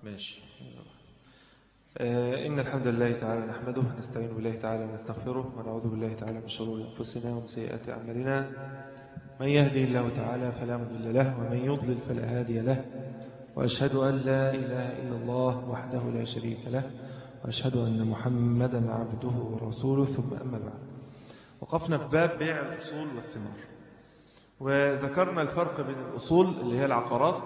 ماشي آه، إن الحمد لله تعالى نحمده ونستعين بالله تعالى ونستغفره ونعوذ بالله تعالى من شرور أنفسنا ومن سيئات أعمالنا من يهدي الله تعالى فلا مضل له ومن يضلل فلا هادي له وأشهد أن لا إله إلا الله وحده لا شريك له وأشهد أن محمدا عبده ورسوله ثم أما بعد وقفنا في باب بيع الأصول والثمار وذكرنا الفرق بين الأصول اللي هي العقارات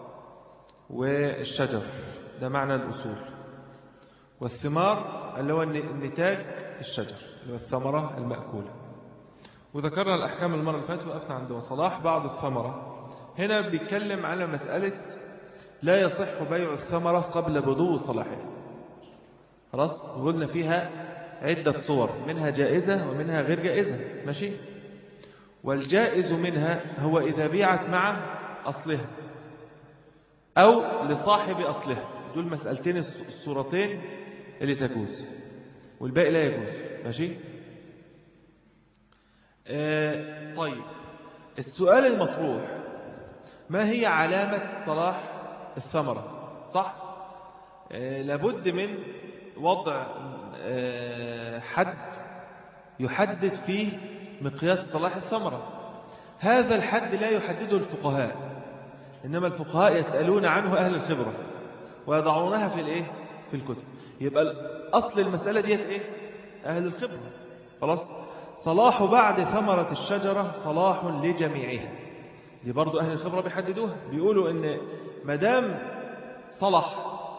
والشجر ده معنى الأصول والثمار اللي هو النتاج الشجر اللي هو الثمرة المأكولة وذكرنا الأحكام المرة اللي فاتت وقفنا عند وصلاح بعض الثمرة هنا بيتكلم على مسألة لا يصح بيع الثمرة قبل بدو صلاحها خلاص قلنا فيها عدة صور منها جائزة ومنها غير جائزة ماشي والجائز منها هو إذا بيعت مع أصلها أو لصاحب أصلها دول مسألتين الصورتين اللي تجوز والباقي لا يجوز ماشي آه طيب السؤال المطروح ما هي علامة صلاح الثمرة صح آه لابد من وضع آه حد يحدد فيه مقياس صلاح الثمرة هذا الحد لا يحدده الفقهاء إنما الفقهاء يسألون عنه أهل الخبرة ويضعونها في الإيه؟ في الكتب يبقى أصل المسألة ديت إيه؟ أهل الخبرة خلاص صلاح بعد ثمرة الشجرة صلاح لجميعها دي برضو أهل الخبرة بيحددوها بيقولوا إن مدام صلح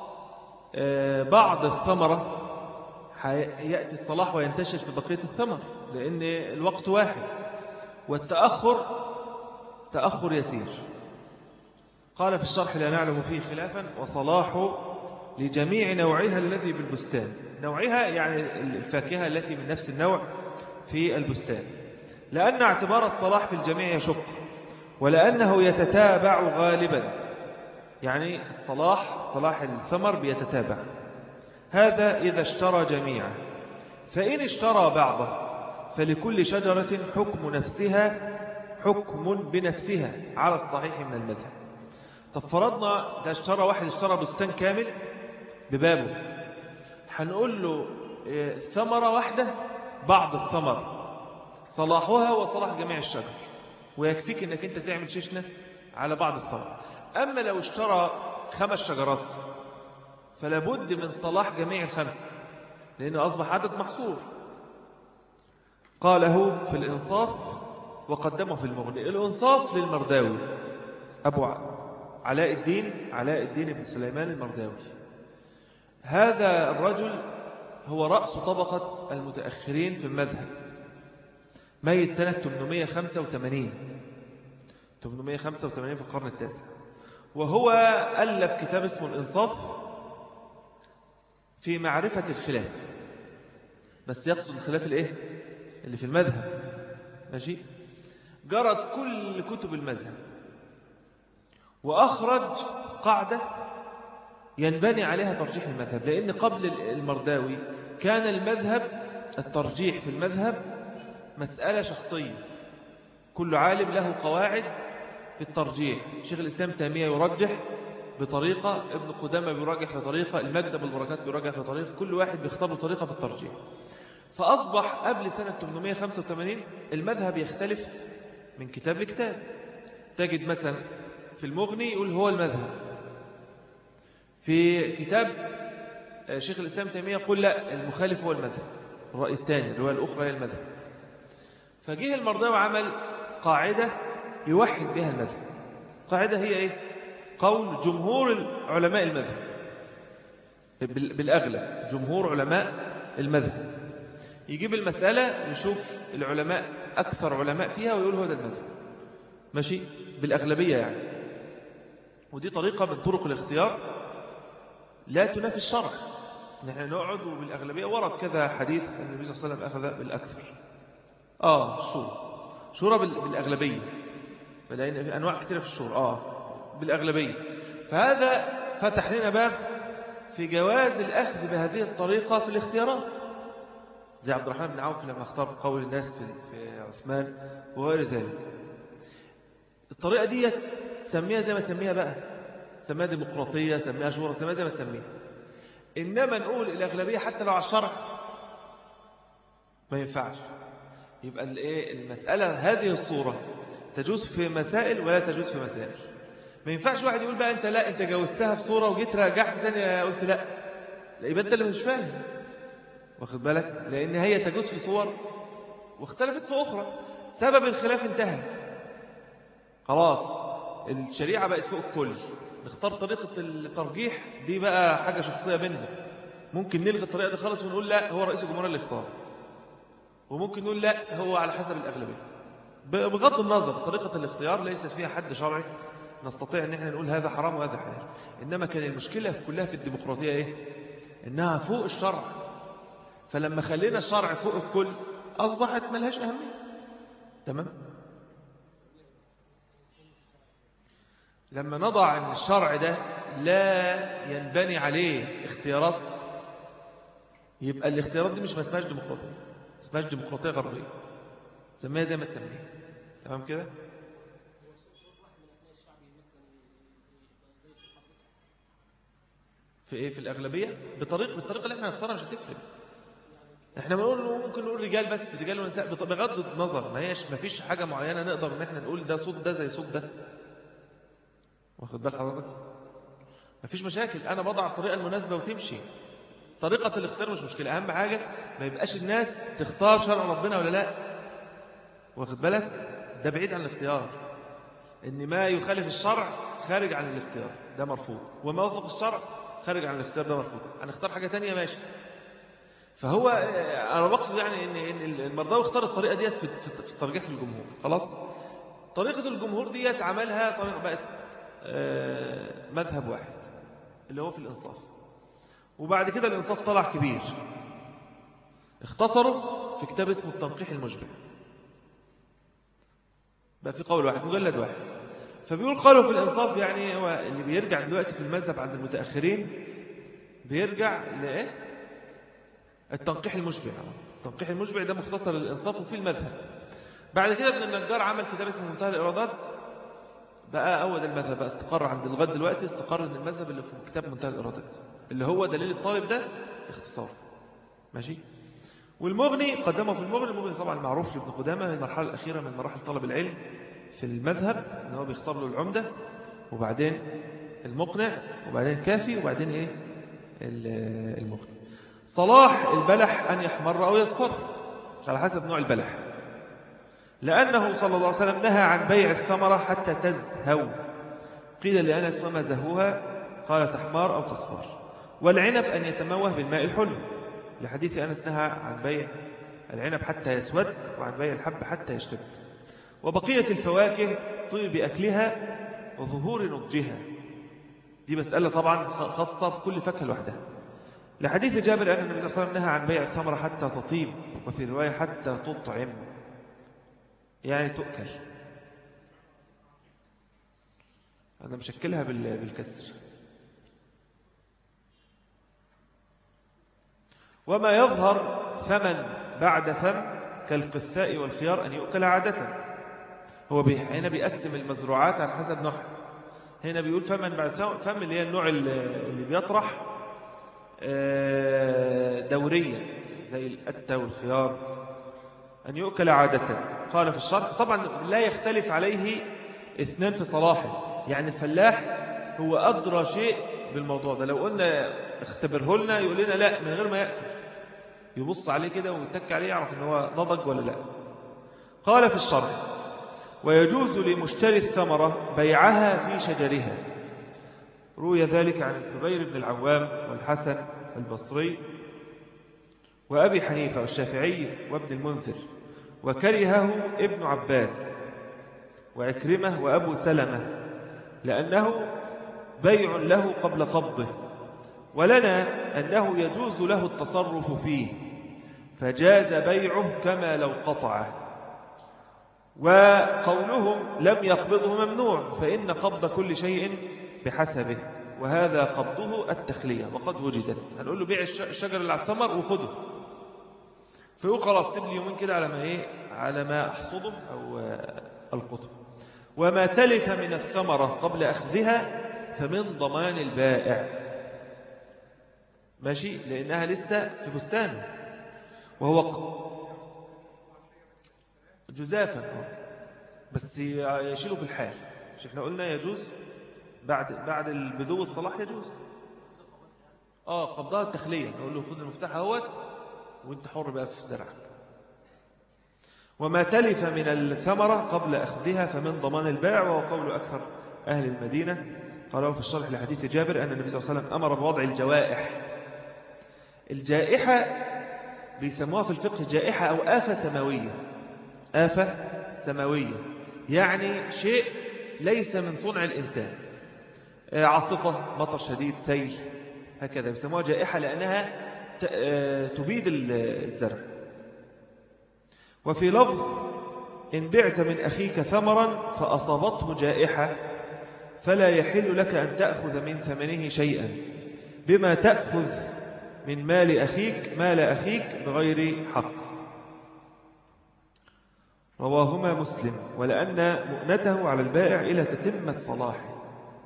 بعض الثمرة يأتي الصلاح وينتشر في بقية الثمر لأن الوقت واحد والتأخر تأخر يسير قال في الشرح لا نعلم فيه خلافا وصلاح لجميع نوعها الذي بالبستان نوعها يعني الفاكهة التي من نفس النوع في البستان لأن اعتبار الصلاح في الجميع يشق ولأنه يتتابع غالبا يعني الصلاح صلاح الثمر بيتتابع هذا إذا اشترى جميعا فإن اشترى بعضه فلكل شجرة حكم نفسها حكم بنفسها على الصحيح من المذهب طب فرضنا ده اشترى واحد اشترى بستان كامل ببابه هنقول له ثمرة واحدة بعض الثمر صلاحها وصلاح جميع الشجر ويكفيك انك انت تعمل ششنة على بعض الثمر اما لو اشترى خمس شجرات فلا بد من صلاح جميع الخمسة لأنه أصبح عدد محصور قاله في الإنصاف وقدمه في المغني الإنصاف للمرداوي أبو علاء الدين علاء الدين بن سليمان المرداوي هذا الرجل هو رأس طبقة المتأخرين في المذهب ميت سنة 885 885 في القرن التاسع وهو ألف كتاب اسمه الإنصاف في معرفة الخلاف بس يقصد الخلاف الايه اللي في المذهب ماشي جرت كل كتب المذهب وأخرج قاعدة ينبني عليها ترجيح المذهب لأن قبل المرداوي كان المذهب الترجيح في المذهب مسألة شخصية كل عالم له قواعد في الترجيح شيخ الإسلام تيمية يرجح بطريقة ابن قدامة بيراجح بطريقة المكتب البركات بيراجح بطريقة كل واحد بيختار له طريقة في الترجيح فأصبح قبل سنة 885 المذهب يختلف من كتاب لكتاب تجد مثلا في المغني يقول هو المذهب في كتاب شيخ الإسلام تيمية يقول لا المخالف هو المذهب الرأي الثاني الرواية الأخرى هي المذهب فجه المرضاوي عمل قاعدة يوحد بها المذهب قاعدة هي إيه قول جمهور علماء المذهب بالأغلب جمهور علماء المذهب يجيب المسألة نشوف العلماء أكثر علماء فيها ويقول هو ده المذهب ماشي بالأغلبية يعني ودي طريقة من طرق الاختيار لا تنافي الشرع نحن نقعد بالأغلبية ورد كذا حديث أن النبي صلى الله عليه وسلم أخذ بالأكثر آه شورى شورى بالأغلبية لأن في أنواع كثيرة في الشورى آه بالأغلبية فهذا فتح لنا باب في جواز الأخذ بهذه الطريقة في الاختيارات زي عبد الرحمن بن عوف لما اختار قول الناس في, في عثمان وغير ذلك الطريقة دي سميها زي ما تسميها بقى سميها ديمقراطية سميها شورى سميها زي ما تسميها إنما نقول الأغلبية حتى لو على الشرع ما ينفعش يبقى الايه المسألة هذه الصورة تجوز في مسائل ولا تجوز في مسائل ما ينفعش واحد يقول بقى انت لا انت جوزتها في صورة وجيت راجعت تاني قلت لا لا يبقى انت اللي مش فاهم واخد بالك لان هي تجوز في صور واختلفت في اخرى سبب الخلاف انتهى خلاص الشريعة بقت فوق الكل نختار طريقة الترجيح دي بقى حاجة شخصية بيننا ممكن نلغي الطريقة دي خالص ونقول لا هو رئيس الجمهورية اللي اختار وممكن نقول لا هو على حسب الأغلبية بغض النظر طريقة الاختيار ليست فيها حد شرعي نستطيع ان احنا نقول هذا حرام وهذا حلال انما كان المشكلة كلها في الديمقراطية ايه انها فوق الشرع فلما خلينا الشرع فوق الكل اصبحت ملهاش اهمية تمام لما نضع ان الشرع ده لا ينبني عليه اختيارات يبقى الاختيارات دي مش ما اسمهاش ديمقراطية ما اسمهاش ديمقراطية غربية سميها زي ما تسميها تمام كده في ايه في الاغلبيه بطريقه بالطريقه اللي احنا هنختارها مش هتفرق احنا بنقول ممكن نقول رجال بس رجال ونساء بغض النظر ما هيش ما فيش حاجه معينه نقدر ان احنا نقول ده صوت ده زي صوت ده واخد بال حضرتك ما فيش مشاكل انا بضع الطريقه المناسبه وتمشي طريقه الاختيار مش مشكله اهم حاجه ما يبقاش الناس تختار شرع ربنا ولا لا واخد بالك ده بعيد عن الاختيار ان ما يخالف الشرع خارج عن الاختيار ده مرفوض وما وفق الشرع خارج عن الاختيار ده مرفوض هنختار حاجة تانية ماشي فهو أنا بقصد يعني إن إن المرضاوي اختار الطريقة ديت في في الترجيح في الجمهور خلاص طريقة الجمهور ديت عملها طريقة بقت مذهب واحد اللي هو في الإنصاف وبعد كده الإنصاف طلع كبير اختصروا في كتاب اسمه التنقيح المشبه بقى في قول واحد مجلد واحد فبيقول قالوا في الإنصاف يعني هو اللي بيرجع دلوقتي في المذهب عند المتأخرين بيرجع لإيه التنقيح المشبع التنقيح المشبع ده مختصر الإنصاف وفي المذهب بعد كده ابن النجار عمل كتاب اسمه منتهى الإرادات بقى أول المذهب بقى استقر عند لغاية دلوقتي استقر ان المذهب اللي في كتاب منتهى الإرادات اللي هو دليل الطالب ده اختصار ماشي والمغني قدمه في المغني المغني طبعا معروف لابن قدامة المرحلة الأخيرة من مراحل طلب العلم في المذهب ان هو بيختار له العمدة وبعدين المقنع وبعدين كافي وبعدين ايه المغني صلاح البلح أن يحمر أو يصفر على حسب نوع البلح لأنه صلى الله عليه وسلم نهى عن بيع الثمرة حتى تزهو قيل لأنس وما زهوها قال تحمار أو تصفر والعنب أن يتموه بالماء الحلو لحديث أنس نهى عن بيع العنب حتى يسود وعن بيع الحب حتى يشتد وبقية الفواكه طيب بأكلها وظهور نضجها دي مسألة طبعا خاصة بكل فاكهة لوحدها لحديث جابر أن النبي صلى الله عليه وسلم نهى عن بيع الثمرة حتى تطيب وفي رواية حتى تطعم يعني تؤكل هذا مشكلها بالكسر وما يظهر ثمن بعد فم كالقثاء والخيار أن يؤكل عادة هو هنا بيقسم المزروعات على حسب نوعها هنا بيقول فمن بعد فم اللي هي النوع اللي بيطرح دوريا زي الأتة والخيار أن يؤكل عادة قال في الشرح طبعا لا يختلف عليه اثنان في صلاحه يعني الفلاح هو أدرى شيء بالموضوع ده لو قلنا اختبره لنا يقول لنا لا من غير ما يأكل يبص عليه كده ويتك عليه يعرف ان هو نضج ولا لا قال في الشرح ويجوز لمشتري الثمرة بيعها في شجرها روي ذلك عن الزبير بن العوام والحسن البصري وأبي حنيفة والشافعي وابن المنذر وكرهه ابن عباس وعكرمة وأبو سلمة لأنه بيع له قبل قبضه ولنا أنه يجوز له التصرف فيه فجاز بيعه كما لو قطعه وقولهم لم يقبضه ممنوع فإن قبض كل شيء بحسبه وهذا قبضه التخلية وقد وجدت هنقول له بيع الشجر اللي على الثمر وخده فيقول خلاص سيب لي يومين كده على ما ايه على ما احصده او القطه وما تلف من الثمرة قبل أخذها فمن ضمان البائع ماشي لأنها لسه في بستانه وهو جزافا بس يشيله في الحال مش احنا قلنا يجوز بعد بعد البدو الصلاح يجوز اه قبضها التخلية نقول له خذ المفتاح اهوت وانت حر بقى في زرعك وما تلف من الثمرة قبل أخذها فمن ضمان البائع وهو قول أكثر أهل المدينة قالوا في الشرح لحديث جابر أن النبي صلى الله عليه وسلم أمر بوضع الجوائح الجائحة بيسموها في الفقه جائحة أو آفة سماوية آفة سماوية يعني شيء ليس من صنع الإنسان عاصفة مطر شديد سيل هكذا بيسموها جائحة لأنها تبيد الزرع وفي لفظ إن بعت من أخيك ثمرا فأصابته جائحة فلا يحل لك أن تأخذ من ثمنه شيئا بما تأخذ من مال أخيك مال أخيك بغير حق رواهما مسلم ولأن مؤنته على البائع إلى تتمة صلاحه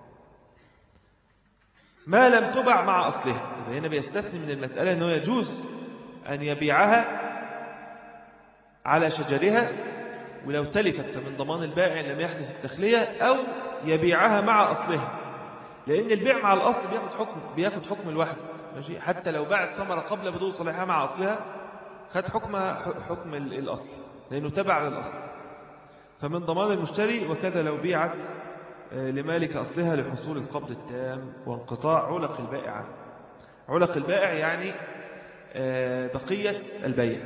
ما لم تبع مع أصلها هنا بيستثني من المسألة أنه يجوز أن يبيعها على شجرها ولو تلفت فمن ضمان البائع لم يحدث التخلية أو يبيعها مع أصلها لأن البيع مع الأصل بياخد حكم بياخد حكم الواحد ماشي حتى لو باعت ثمرة قبل بدو صلاحها مع أصلها خد حكم حكم الأصل لأنه تبع للأصل فمن ضمان المشتري وكذا لو بيعت لمالك أصلها لحصول القبض التام وانقطاع علق البائع عنه علق البائع يعني بقية البيع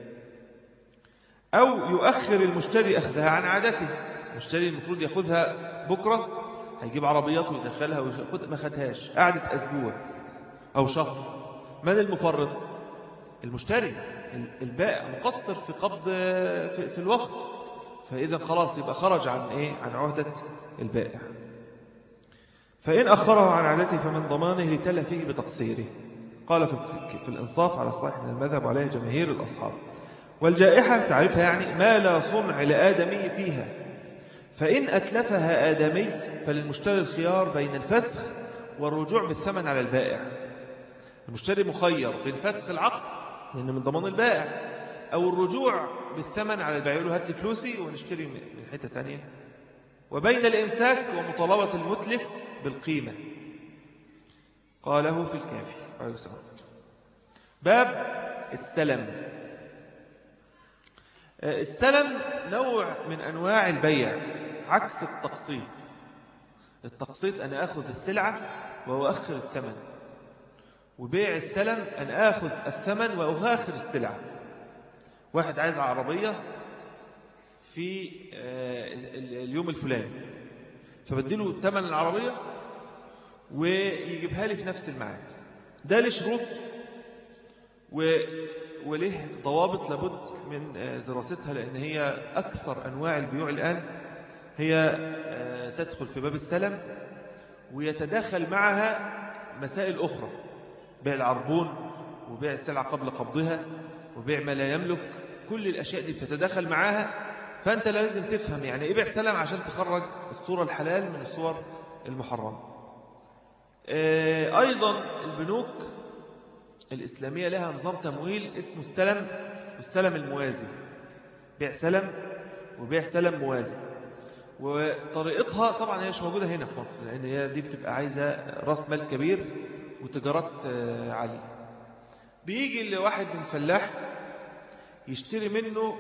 أو يؤخر المشتري أخذها عن عادته المشتري المفروض يأخذها بكرة هيجيب عربيات ويدخلها ويأخذ ما خدهاش قعدت أسبوع أو شهر من المفرط المشتري البائع مقصر في قبض في, في الوقت فإذا خلاص يبقى خرج عن إيه عن عهدة البائع فإن أخره عن عادته فمن ضمانه لتلفه بتقصيره قال في الإنصاف على الصحيح من المذهب عليه جماهير الأصحاب والجائحة تعرفها يعني ما لا صنع لآدمي فيها فإن أتلفها آدمي فللمشتري الخيار بين الفسخ والرجوع بالثمن على البائع المشتري مخير بين فسخ العقد لأنه من ضمان البائع أو الرجوع بالثمن على البائع يقول له هات لي فلوسي ونشتري من حتة تانية وبين الإمساك ومطالبة المتلف بالقيمة قاله في الكافي عليه السلام باب السلم السلم نوع من أنواع البيع عكس التقسيط التقسيط أنا أخذ السلعة وأؤخر الثمن وبيع السلم أن آخذ الثمن وأؤخر السلعة واحد عايز عربية في اليوم الفلاني فبديله ثمن العربية ويجيبها لي في نفس الميعاد ده له شروط وله ضوابط لابد من دراستها لأن هي أكثر أنواع البيوع الآن هي تدخل في باب السلم ويتداخل معها مسائل أخرى بيع العربون وبيع السلعة قبل قبضها وبيع ما لا يملك كل الأشياء دي بتتداخل معاها فأنت لازم تفهم يعني إيه بيع سلم عشان تخرج الصورة الحلال من الصور المحرمة أيضا البنوك الإسلامية لها نظام تمويل اسمه السلم والسلم الموازي بيع سلم وبيع سلم موازي وطريقتها طبعا هي مش موجودة هنا في مصر لأن هي دي بتبقى عايزة راس مال كبير وتجارات عالية بيجي لواحد من فلاح يشتري منه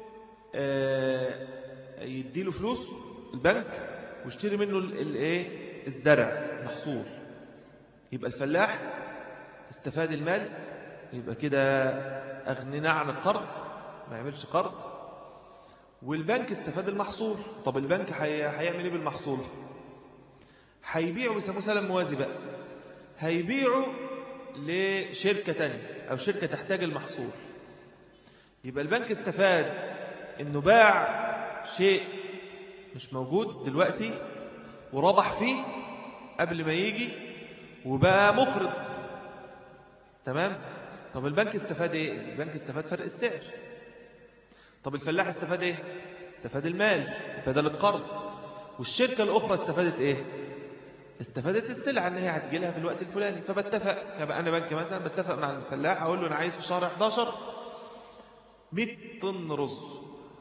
يديله فلوس البنك ويشتري منه الايه الزرع محصول يبقى الفلاح استفاد المال يبقى كده أغننا عن القرض ما يعملش قرض والبنك استفاد المحصول طب البنك هيعمل ايه بالمحصول هيبيعه بيسموه سلم موازي بقى هيبيعه لشركة تانية أو شركة تحتاج المحصول يبقى البنك استفاد انه باع شيء مش موجود دلوقتي وربح فيه قبل ما يجي وبقى مقرض تمام طب البنك استفاد ايه البنك استفاد فرق السعر طب الفلاح استفاد ايه استفاد المال بدل القرض والشركة الأخرى استفادت ايه استفادت السلعة ان هي هتجي لها في الوقت الفلاني فبتفق كما انا بنك مثلا بتفق مع الفلاح اقول له انا عايز في شهر 11 100 طن رز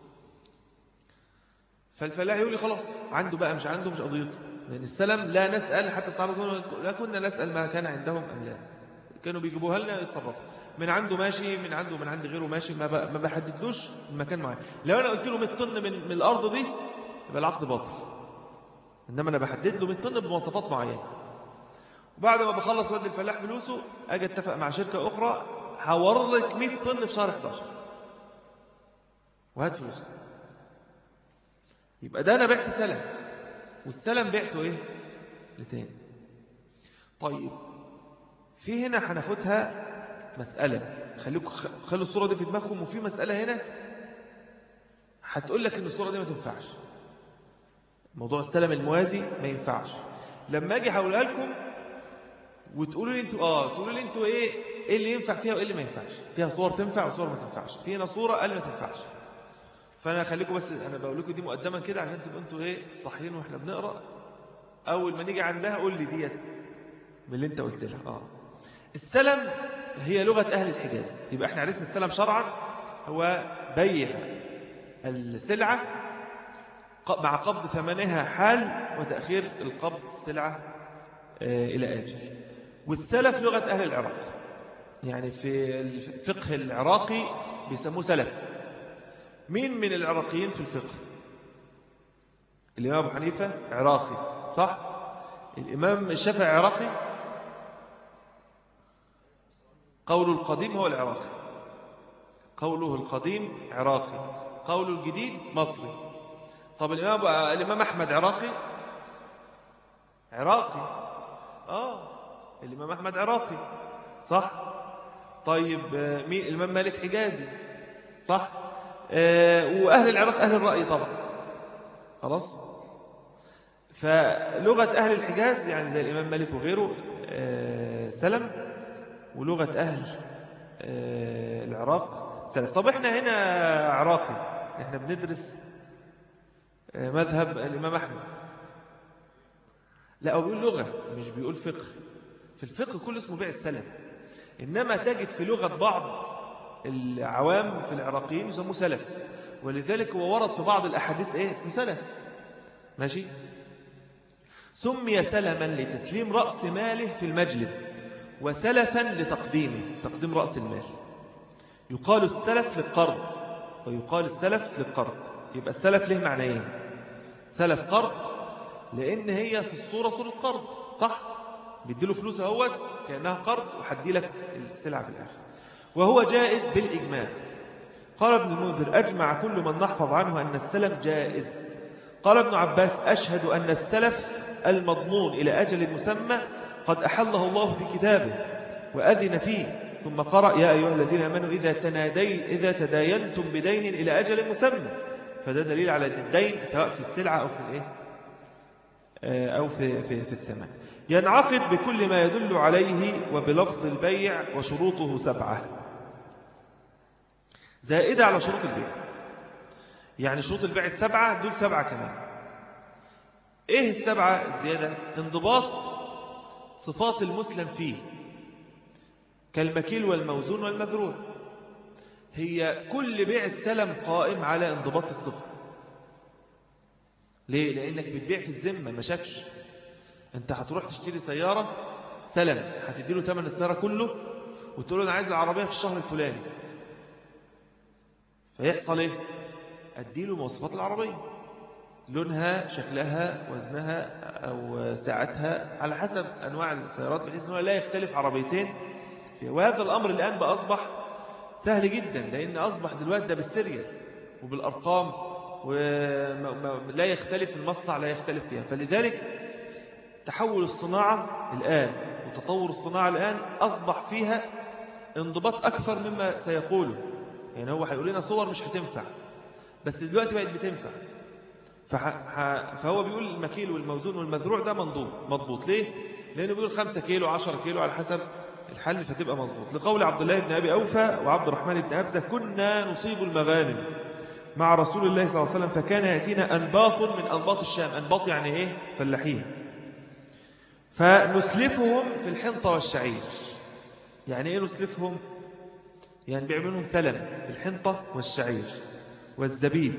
فالفلاح يقول لي خلاص عنده بقى مش عنده مش قضيته لان السلم لا نسأل حتى الصحابة لا كنا نسأل ما كان عندهم ام لا كانوا بيجيبوها لنا يتصرفوا من عنده ماشي من عنده من عند غيره ماشي ما ما بحددلوش المكان معين لو انا قلت له 100 طن من, من الارض دي يبقى العقد باطل انما انا بحدد له 100 طن بمواصفات معينه وبعد ما بخلص ودي الفلاح فلوسه اجي اتفق مع شركه اخرى هورد 100 طن في شهر 11 وهات فلوسك يبقى ده انا بعت سلم والسلم بعته ايه لتاني طيب في هنا هناخدها مسألة خليكم خلوا الصورة دي في دماغكم وفي مسألة هنا هتقول لك ان الصورة دي ما تنفعش موضوع السلم الموازي ما ينفعش لما اجي هقولها لكم وتقولوا لي انتوا اه تقولوا لي انتوا ايه ايه اللي ينفع فيها وايه اللي ما ينفعش فيها صور تنفع وصور ما تنفعش في هنا صورة قال ما تنفعش فانا خليكم بس انا بقول لكم دي مقدما كده عشان تبقوا انتوا ايه صحيين واحنا بنقرا اول ما نيجي عندها قول لي ديت من اللي انت قلت لها اه السلم هي لغة أهل الحجاز يبقى احنا عرفنا السلم شرعا هو بيع السلعة مع قبض ثمنها حال وتأخير القبض السلعة إلى آجل والسلف لغة أهل العراق يعني في الفقه العراقي بيسموه سلف مين من العراقيين في الفقه الإمام أبو حنيفة عراقي صح الإمام الشافعي عراقي قول القديم هو العراقي قوله القديم عراقي قوله الجديد مصري طب الإمام, الإمام أحمد عراقي عراقي آه الإمام أحمد عراقي صح طيب مين الإمام مالك حجازي صح آه وأهل العراق أهل الرأي طبعا خلاص فلغة أهل الحجاز يعني زي الإمام مالك وغيره آه سلم ولغة أهل آه العراق سلف طب احنا هنا عراقي احنا بندرس آه مذهب الإمام أحمد لا هو بيقول لغة مش بيقول فقه في الفقه كل اسمه بيع السلم إنما تجد في لغة بعض العوام في العراقيين يسموه سلف ولذلك هو ورد في بعض الأحاديث إيه اسمه سلف ماشي سمي سلما لتسليم رأس ماله في المجلس وسلفا لتقديمه تقديم رأس المال يقال السلف للقرض ويقال السلف للقرض يبقى السلف له معنيين سلف قرض لأن هي في الصورة صورة قرض صح بيديله فلوس اهوت كأنها قرض وحدي لك السلعة في الآخر وهو جائز بالإجماع قال ابن المنذر أجمع كل من نحفظ عنه أن السلف جائز قال ابن عباس أشهد أن السلف المضمون إلى أجل مسمى قد أحله الله في كتابه وأذن فيه ثم قرأ يا أيها الذين أمنوا إذا, تنادي إذا تداينتم بدين إلى أجل مسمى فده دليل على الدين سواء في السلعة أو في الإيه أو في, في, في الثمن ينعقد بكل ما يدل عليه وبلفظ البيع وشروطه سبعة زائدة على شروط البيع يعني شروط البيع السبعة دول سبعة كمان ايه السبعة الزيادة انضباط صفات المسلم فيه كالمكيل والموزون والمذروع هي كل بيع السلم قائم على انضباط الصفة ليه؟ لأنك بتبيع في الذمة ما شكش انت هتروح تشتري سيارة سلم هتديله ثمن السيارة كله وتقول له انا عايز العربية في الشهر الفلاني فيحصل ايه اديله مواصفات العربية لونها شكلها وزنها او ساعتها على حسب انواع السيارات بحيث انه لا يختلف عربيتين وهذا الامر الان بقى اصبح سهل جدا لان اصبح دلوقتي ده بالسيريس وبالارقام ولا يختلف المصنع لا يختلف فيها فلذلك تحول الصناعة الآن وتطور الصناعة الآن أصبح فيها انضباط أكثر مما سيقوله يعني هو هيقول لنا صور مش هتنفع بس دلوقتي بقت بتنفع فهو بيقول المكيل والموزون والمذروع ده منضوب مضبوط ليه؟ لأنه بيقول 5 كيلو 10 كيلو على حسب الحل فتبقى مضبوط لقول عبد الله بن أبي أوفى وعبد الرحمن بن أبزة كنا نصيب المغانم مع رسول الله صلى الله عليه وسلم فكان يأتينا أنباط من أنباط الشام أنباط يعني إيه؟ فلاحين فنسلفهم في الحنطة والشعير يعني ايه نسلفهم يعني بيعملهم سلم في الحنطة والشعير والزبيب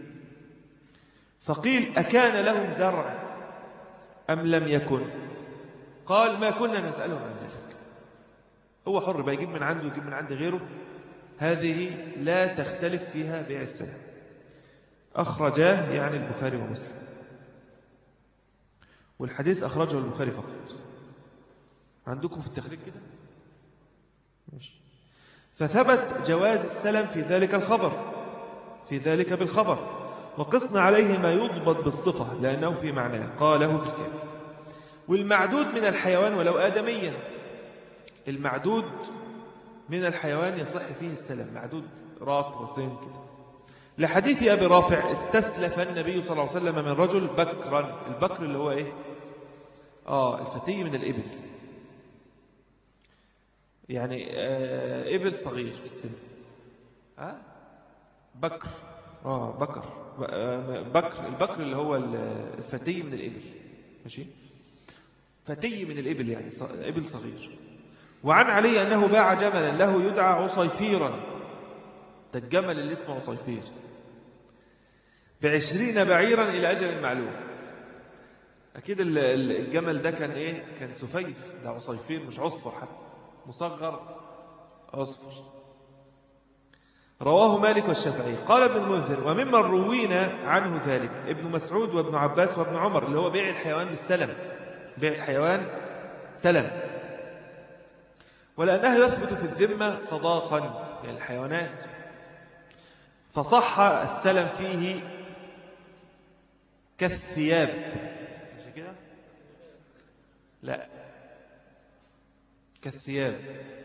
فقيل أكان لهم زرع أم لم يكن قال ما كنا نسألهم عن ذلك هو حر بيجيب من عنده ويجيب من عند غيره هذه لا تختلف فيها بيع السلام أخرجاه يعني البخاري ومسلم والحديث أخرجه البخاري فقط عندكم في التخريج كده ماشي فثبت جواز السلم في ذلك الخبر في ذلك بالخبر وقصنا عليه ما يضبط بالصفة لأنه في معناه قاله في الكافي والمعدود من الحيوان ولو آدميا المعدود من الحيوان يصح فيه السلام معدود راس راسين كده لحديث أبي رافع استسلف النبي صلى الله عليه وسلم من رجل بكرا البكر اللي هو إيه آه الفتي من الإبل يعني آه إبل صغير في السن آه بكر آه بكر بكر البكر اللي هو الفتي من الإبل ماشي فتي من الإبل يعني إبل صغير وعن علي أنه باع جملا له يدعى عصيفيرا ده الجمل اللي اسمه عصيفير بعشرين بعيرا إلى أجل معلوم أكيد الجمل ده كان إيه كان سفيف ده عصيفير مش عصفر حتى مصغر عصفر رواه مالك والشافعي قال ابن المنذر وممن روينا عنه ذلك ابن مسعود وابن عباس وابن عمر اللي هو بيع الحيوان بالسلم بيع الحيوان سلم ولأنه يثبت في الذمة صداقا يعني الحيوانات فصح السلم فيه كالثياب مش كده لا كالثياب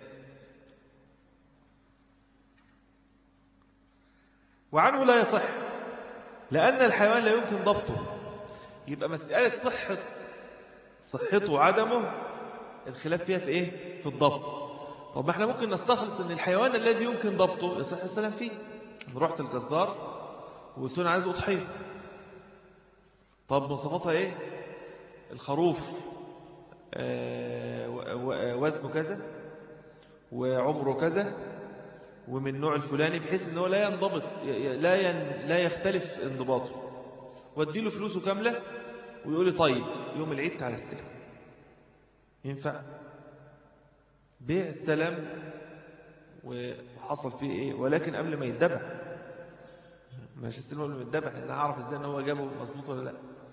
وعنه لا يصح لأن الحيوان لا يمكن ضبطه يبقى مسألة صحة صحته وعدمه الخلاف فيها في إيه؟ في الضبط طب ما احنا ممكن نستخلص ان الحيوان الذي يمكن ضبطه يصح السلام فيه رحت الجزار وقلت له عايز أضحية طب مواصفاتها ايه الخروف آه وزنه كذا وعمره كذا ومن النوع الفلاني بحيث ان هو لا ينضبط لا ين لا يختلف انضباطه واديله فلوسه كامله ويقول لي طيب يوم العيد تعالى استلم ينفع بيع السلام وحصل فيه ايه ولكن قبل ما يتذبح ماشي السلم قبل ما يتذبح لان اعرف ازاي ان هو جابه مظبوط ولا لا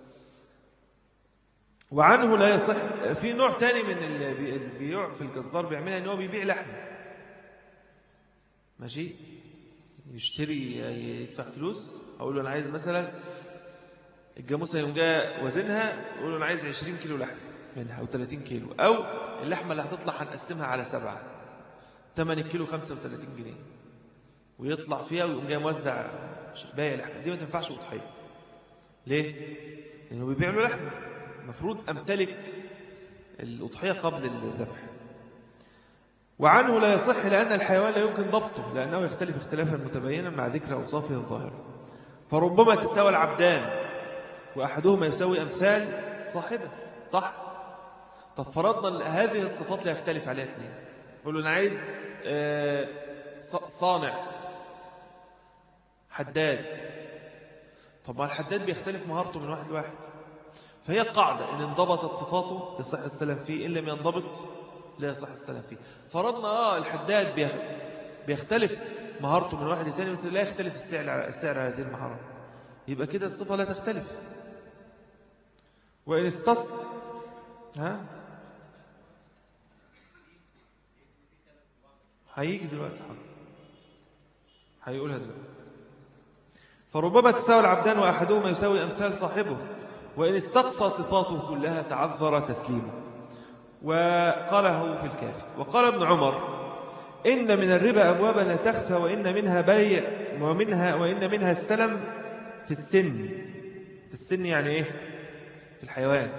وعنه لا يصح في نوع تاني من اللي بيبيع في الجزار بيعملها ان هو بيبيع لحم ماشي يشتري يدفع فلوس اقول له انا عايز مثلا الجاموسه يوم جاء وزنها يقول له انا عايز 20 كيلو لحم منها او 30 كيلو او اللحمه اللي هتطلع هنقسمها على سبعه 8 كيلو 35 جنيه ويطلع فيها ويقوم جاي موزع باقي لحمه دي ما تنفعش اضحيه ليه لانه بيبيع له لحمه المفروض امتلك الاضحيه قبل الذبح وعنه لا يصح لأن الحيوان لا يمكن ضبطه لأنه يختلف اختلافا متبينا مع ذكر أوصافه الظاهرة فربما تساوى العبدان وأحدهما يساوي أمثال صاحبه صح طب فرضنا هذه الصفات لا يختلف عليها اثنين يقول له أنا عايز صانع حداد طب ما الحداد بيختلف مهارته من واحد لواحد فهي قاعدة إن انضبطت صفاته يصح السلام فيه إن لم ينضبط لا يصح السلام فيه فرضنا آه الحداد بيختلف مهارته من واحد لثاني مثل لا يختلف السعر السعر على هذه المهارة يبقى كده الصفة لا تختلف وإن استص ها هيجي دلوقتي حاضر هيقولها دلوقتي فربما تساوي العبدان وأحدهما يساوي أمثال صاحبه وإن استقصى صفاته كلها تعذر تسليمه وقاله في الكافي وقال ابن عمر إن من الربا أبوابا لا تخفى وإن منها بيع ومنها وإن منها السلم في السن في السن يعني إيه في الحيوان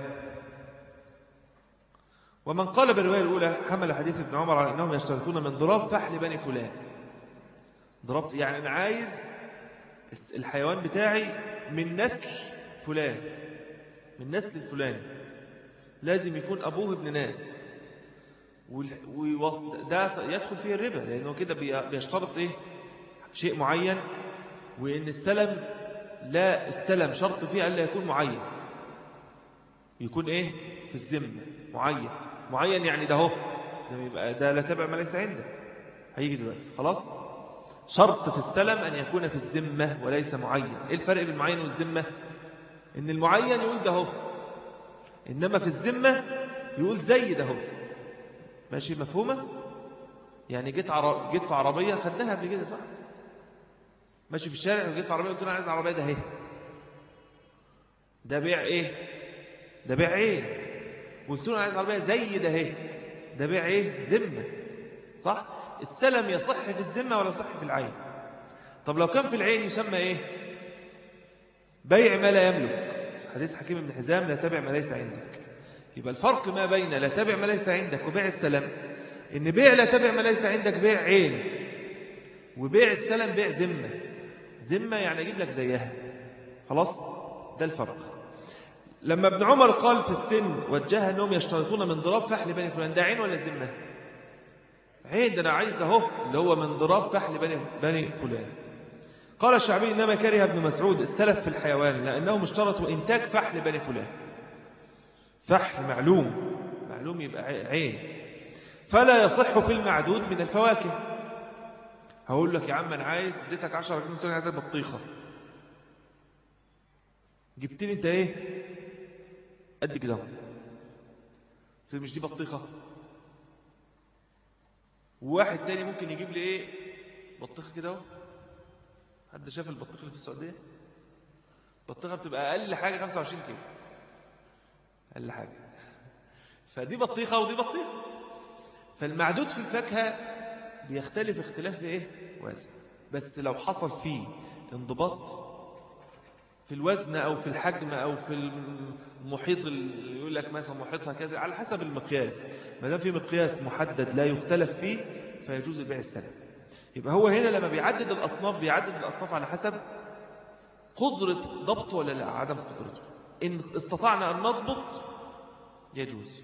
ومن قال بالرواية الأولى حمل حديث ابن عمر على أنهم يشترطون من ضراب فحل بني فلان ضربت يعني أنا عايز الحيوان بتاعي من نسل فلان من نسل الفلاني لازم يكون أبوه ابن ناس وده يدخل فيه الربا لأنه كده بيشترط إيه شيء معين وإن السلم لا السلم شرط فيه ألا يكون معين يكون إيه في الذمة معين معين يعني ده هو ده, يبقى ده لا تبع ما ليس عندك هيجي دلوقتي خلاص شرط في السلم أن يكون في الذمة وليس معين إيه الفرق بين المعين والذمة إن المعين يقول ده هو إنما في الذمة يقول زي ده هو ماشي مفهومة يعني جيت عر... جيت في عربية خدناها قبل كده صح ماشي في الشارع وجيت في عربية قلت له انا عايز العربية ده اهي ده بيع ايه ده بيع ايه قلت له انا عايز عربية زي ده اهي ده بيع ايه ذمة صح السلم يصح في الذمة ولا يصح في العين طب لو كان في العين يسمى ايه بيع ما لا يملك حديث حكيم بن حزام لا تبع ما ليس عندك يبقى الفرق ما بين لا تبع ما ليس عندك وبيع السلم ان بيع لا تبع ما ليس عندك بيع عين وبيع السلم بيع ذمة ذمة يعني اجيب لك زيها خلاص ده الفرق لما ابن عمر قال في السن وجهها انهم يشترطون من ضراب فحل بني فلان ده عين ولا ذمة عين ده انا عايز اهو اللي هو من ضراب فحل بني, بني فلان قال الشعبي إنما كره ابن مسعود السلف في الحيوان لأنهم اشترطوا إنتاج فحل بني فلان فحل معلوم معلوم يبقى عين فلا يصح في المعدود من الفواكه هقول لك يا عم أنا عايز اديتك 10 جنيه قلت لي عايز بطيخة جبت لي انت ايه قد كده مش دي بطيخة وواحد تاني ممكن يجيب لي ايه بطيخة كده اهو حد شاف البطيخة اللي في السعودية البطيخة بتبقى أقل حاجة 25 كيلو أقل حاجة فدي بطيخة ودي بطيخة فالمعدود في الفاكهة بيختلف اختلاف في ايه وزن بس لو حصل فيه انضباط في الوزن أو في الحجم أو في المحيط اللي يقول لك مثلا محيطها كذا على حسب المقياس ما دام في مقياس محدد لا يختلف فيه فيجوز البيع السلم يبقى هو هنا لما بيعدد الأصناف بيعدد الأصناف على حسب قدرة ضبط ولا لا عدم قدرته إن استطعنا أن نضبط يجوز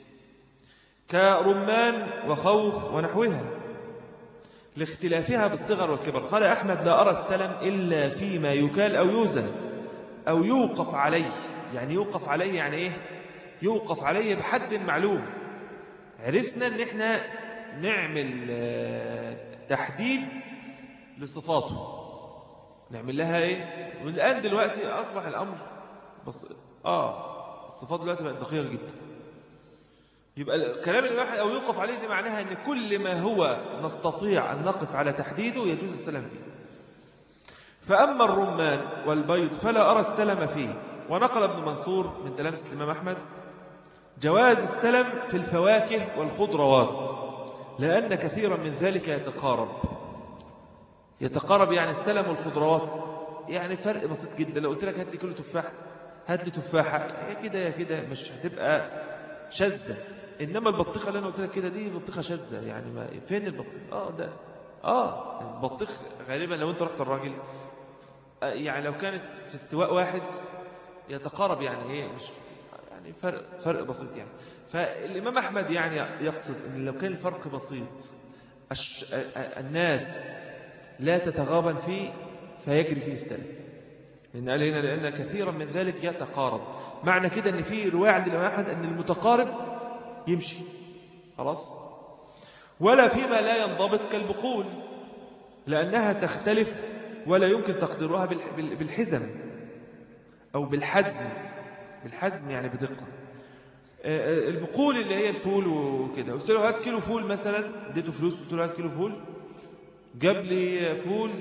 كرمان وخوخ ونحوها لاختلافها بالصغر والكبر قال أحمد لا أرى السلم إلا فيما يكال أو يوزن أو يوقف عليه يعني يوقف عليه يعني إيه يوقف عليه بحد معلوم عرفنا أن احنا نعمل تحديد لصفاته نعمل لها ايه والآن دلوقتي أصبح الأمر بس آه الصفات دلوقتي بقت دقيقة جدا يبقى الكلام الواحد أو يوقف عليه دي معناها أن كل ما هو نستطيع أن نقف على تحديده يجوز السلام فيه فأما الرمان والبيض فلا أرى السلم فيه ونقل ابن منصور من تلامسة الإمام أحمد جواز السلم في الفواكه والخضروات لأن كثيرا من ذلك يتقارب يتقارب يعني السلم والخضروات يعني فرق بسيط جدا لو قلت لك هات لي كيلو تفاح هات لي تفاحة يا كده يا كده مش هتبقى شاذة إنما البطيخة اللي أنا قلت لك كده دي بطيخة شاذة يعني ما فين البطيخ آه ده آه البطيخ غالبا لو أنت رحت الراجل يعني لو كانت في استواء واحد يتقارب يعني ايه مش يعني فرق فرق بسيط يعني فالإمام أحمد يعني يقصد أن لو كان الفرق بسيط الناس لا تتغابن فيه فيجري فيه السلم لأن قال هنا لأن كثيرا من ذلك يتقارب معنى كده أن في رواية عند الإمام أحمد أن المتقارب يمشي خلاص ولا فيما لا ينضبط كالبقول لأنها تختلف ولا يمكن تقديرها بالحزم أو بالحزم بالحزم يعني بدقة البقول اللي هي الفول وكده قلت له هات كيلو فول مثلا اديته فلوس قلت له هات كيلو فول جاب لي فول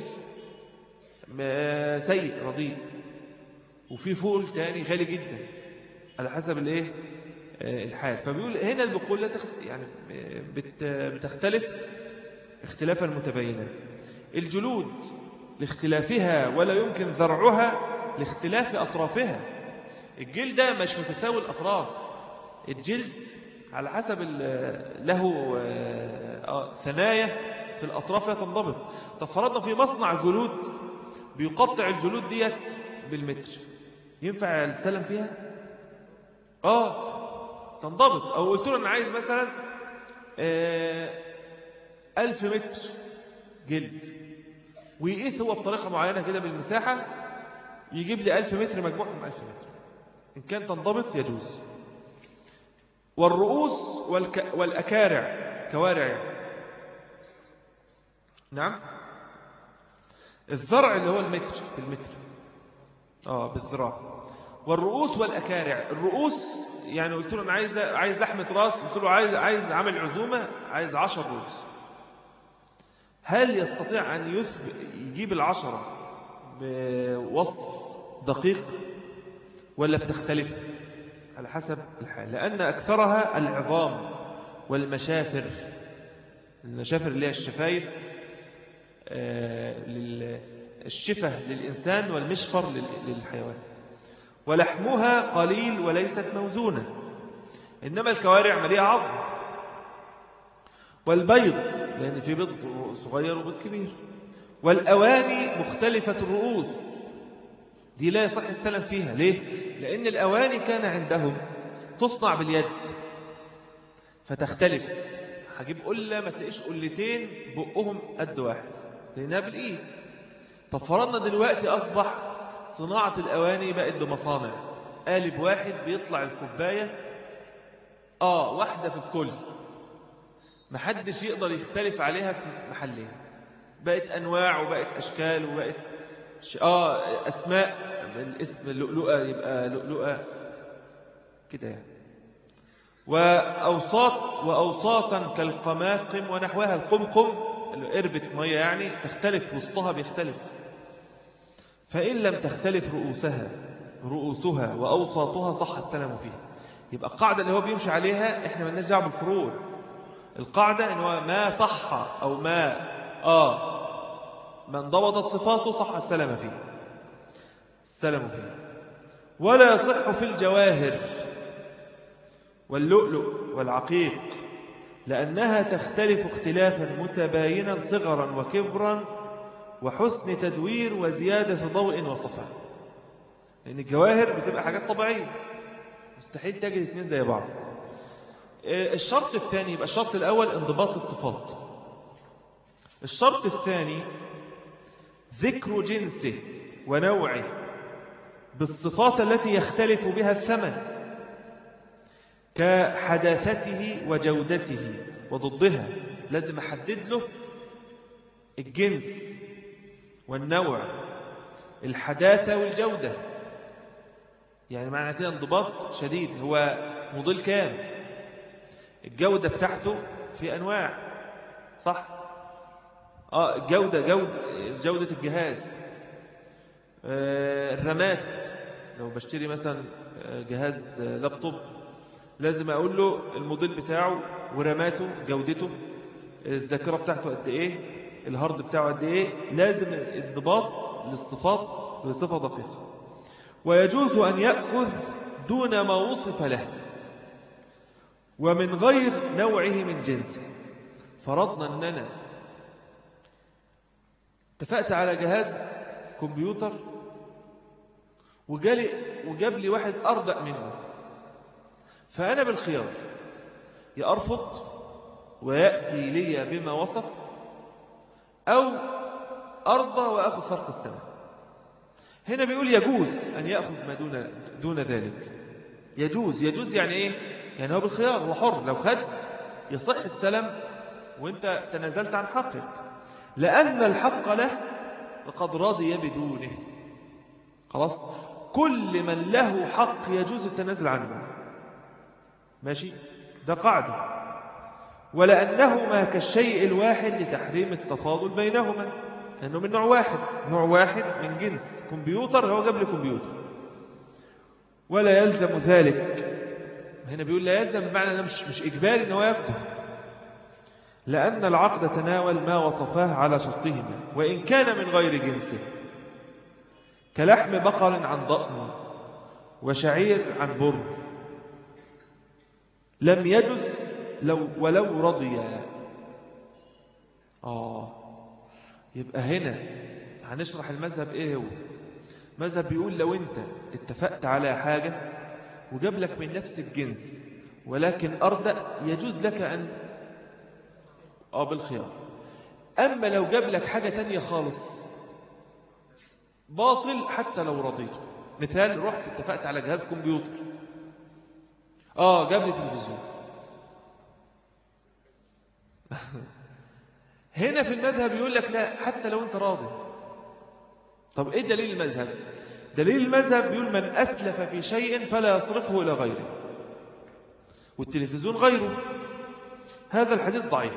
سيء رديء وفي فول تاني غالي جدا على حسب الايه الحال فبيقول هنا البقول لا تخت... يعني بتختلف اختلافا متباينا الجلود لاختلافها ولا يمكن زرعها لاختلاف أطرافها الجلد ده مش متساوي الأطراف الجلد على حسب له ثنايا في الأطراف لا تنضبط تفرضنا في مصنع جلود بيقطع الجلود ديت بالمتر ينفع السلم فيها آه تنضبط أو قلت له أنا عايز مثلا آه، ألف متر جلد ويقيس هو بطريقة معينة كده بالمساحة يجيب لي ألف متر مجموعهم ألف متر إن كان تنضبط يجوز والرؤوس والك... والأكارع كوارع يعني. نعم الزرع اللي هو المتر بالمتر اه بالذراع والرؤوس والأكارع الرؤوس يعني قلت له أنا عايز عايز لحمة راس قلت له عايز عايز عمل عزومة عايز عشر رؤوس هل يستطيع أن يثبت يجيب العشرة بوصف دقيق ولا بتختلف على حسب الحال لأن أكثرها العظام والمشافر المشافر اللي هي الشفايف آه، لل- الشفة للإنسان والمشفر لل- للحيوان ولحمها قليل وليست موزونة إنما الكوارع مليئة عظم والبيض لأن في بيض صغير وبيض كبير والأواني مختلفة الرؤوس دي لا يصح السلام فيها ليه؟ لأن الأواني كان عندهم تصنع باليد فتختلف هجيب قلة ما تلاقيش قلتين بقهم قد واحد لأنها بالإيد طب فرضنا دلوقتي أصبح صناعة الأواني بقت بمصانع قالب واحد بيطلع الكوباية آه واحدة في الكل محدش يقدر يختلف عليها في محلين بقت أنواع وبقت أشكال وبقت ش... آه أسماء الاسم اللؤلؤة يبقى لؤلؤة كده يعني وأوساط وأوساطا كالقماقم ونحوها القمقم قربة مية يعني تختلف وسطها بيختلف فإن لم تختلف رؤوسها رؤوسها وأوساطها صح السلام فيها يبقى القاعدة اللي هو بيمشي عليها احنا ما دعوه بالفروع القاعدة ان هو ما صح أو ما آه من ضبطت صفاته صح السلام فيه السلام فيه ولا يصح في الجواهر واللؤلؤ والعقيق لأنها تختلف اختلافا متباينا صغرا وكبرا وحسن تدوير وزيادة ضوء وصفاء لأن الجواهر بتبقى حاجات طبيعية مستحيل تجد اثنين زي بعض الشرط الثاني يبقى الشرط الأول انضباط الصفات الشرط الثاني ذكر جنسه ونوعه بالصفات التي يختلف بها الثمن كحداثته وجودته وضدها لازم أحدد له الجنس والنوع الحداثة والجودة يعني معنى كده انضباط شديد هو موديل كام الجودة بتاعته في أنواع صح آه جودة جودة جودة الجهاز آه الرامات لو بشتري مثلا جهاز لابتوب لازم أقول له الموديل بتاعه وراماته جودته الذاكرة بتاعته قد إيه الهارد بتاعه قد إيه لازم الضباط للصفات بصفة دقيقة ويجوز أن يأخذ دون ما وصف له ومن غير نوعه من جنسه فرضنا أن أنا اتفقت على جهاز كمبيوتر وجالي وجاب لي واحد أردأ منه فأنا بالخيار يا أرفض ويأتي لي بما وصف أو أرضى وأخذ فرق السنة هنا بيقول يجوز أن يأخذ ما دون, دون ذلك يجوز يجوز يعني إيه يعني هو بالخيار هو حر لو خد يصح السلام وانت تنازلت عن حقك لأن الحق له وقد رضي بدونه خلاص كل من له حق يجوز التنازل عنه ماشي ده قاعدة ولأنهما كالشيء الواحد لتحريم التفاضل بينهما لأنه من نوع واحد نوع واحد من جنس كمبيوتر هو قبل كمبيوتر ولا يلزم ذلك هنا بيقول لا يلزم بمعنى أنه مش, مش إجباري أنه يأخذه لأن العقد تناول ما وصفاه على شرطهما وإن كان من غير جنسه كلحم بقر عن ضأن وشعير عن بر لم يجز لو ولو رضي آه يبقى هنا هنشرح المذهب إيه هو مذهب بيقول لو أنت اتفقت على حاجة وجاب لك من نفس الجنس ولكن أردأ يجوز لك أن أو بالخيار أما لو جاب لك حاجة تانية خالص باطل حتى لو رضيته مثال رحت اتفقت على جهاز كمبيوتر آه جاب لي تلفزيون هنا في المذهب يقول لك لا حتى لو انت راضي طب ايه دليل المذهب دليل المذهب بيقول من أسلف في شيء فلا يصرفه إلى غيره والتلفزيون غيره هذا الحديث ضعيف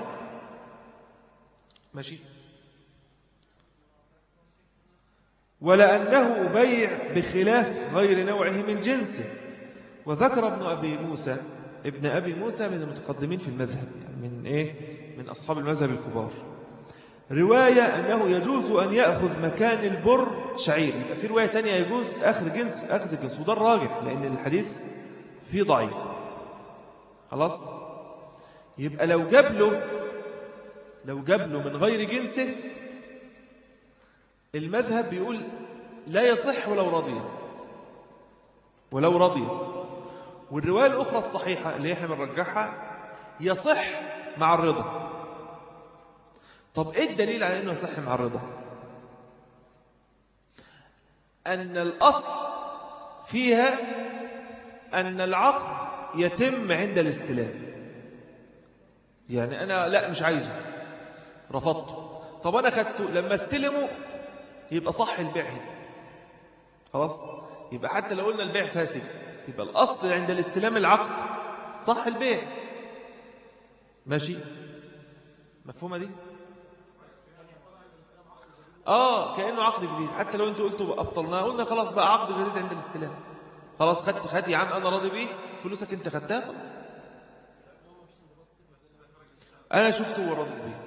ماشي ولأنه بيع بخلاف غير نوعه من جنسه وذكر ابن أبي موسى ابن أبي موسى من المتقدمين في المذهب يعني من إيه من أصحاب المذهب الكبار رواية أنه يجوز أن يأخذ مكان البر شعير يبقى في رواية تانية يجوز أخذ جنس أخذ جنس وده الراجح لأن الحديث فيه ضعيف خلاص يبقى لو جاب له لو جاب له من غير جنسه المذهب بيقول لا يصح ولو رضي ولو رضي والرواية الأخرى الصحيحة اللي احنا بنرجحها يصح مع الرضا طب ايه الدليل على انه يصح مع الرضا ان الاصل فيها ان العقد يتم عند الاستلام يعني انا لا مش عايزه رفضته طب انا خدته لما استلمه يبقى صح البيع هنا خلاص يبقى حتى لو قلنا البيع فاسد يبقى الاصل عند الاستلام العقد صح البيع ماشي مفهومه دي اه كانه عقد جديد حتى لو انتوا قلتوا ابطلناه قلنا خلاص بقى عقد جديد عند الاستلام خلاص خدت خد يا عم انا راضي بيه فلوسك انت خدتها خلاص انا شفته وراضي بيه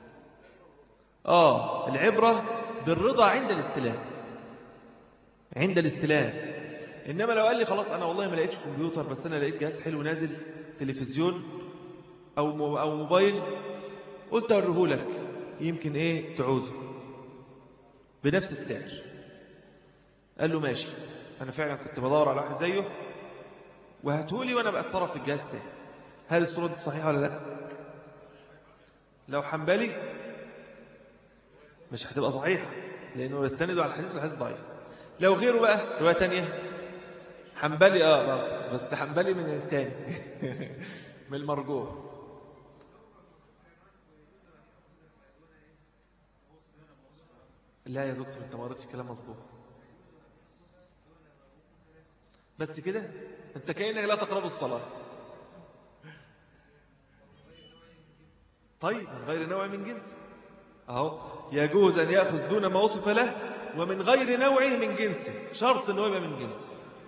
اه العبره بالرضا عند الاستلام عند الاستلام انما لو قال لي خلاص انا والله ما لقيتش كمبيوتر بس انا لقيت جهاز حلو نازل تلفزيون او او موبايل قلت اوريهولك يمكن ايه تعوزه بنفس السعر قال له ماشي أنا فعلا كنت بدور على واحد زيه وهاتولي وأنا بقى اتصرف في الجهاز تاني هل الصورة دي صحيحة ولا لا لو حنبلي مش هتبقى صحيحة لأنه يستند على الحديث والحديث ضعيف لو غيره بقى رواية تانية حنبلي اه بس حنبلي من التاني من المرجوح لا يا دكتور انت ما قريتش كلام مظبوط بس كده انت كأنك لا تقرب الصلاة طيب من غير نوع من جنس اهو يجوز ان ياخذ دون ما وصف له ومن غير نوعه من جنسه شرط انه يبقى من جنسه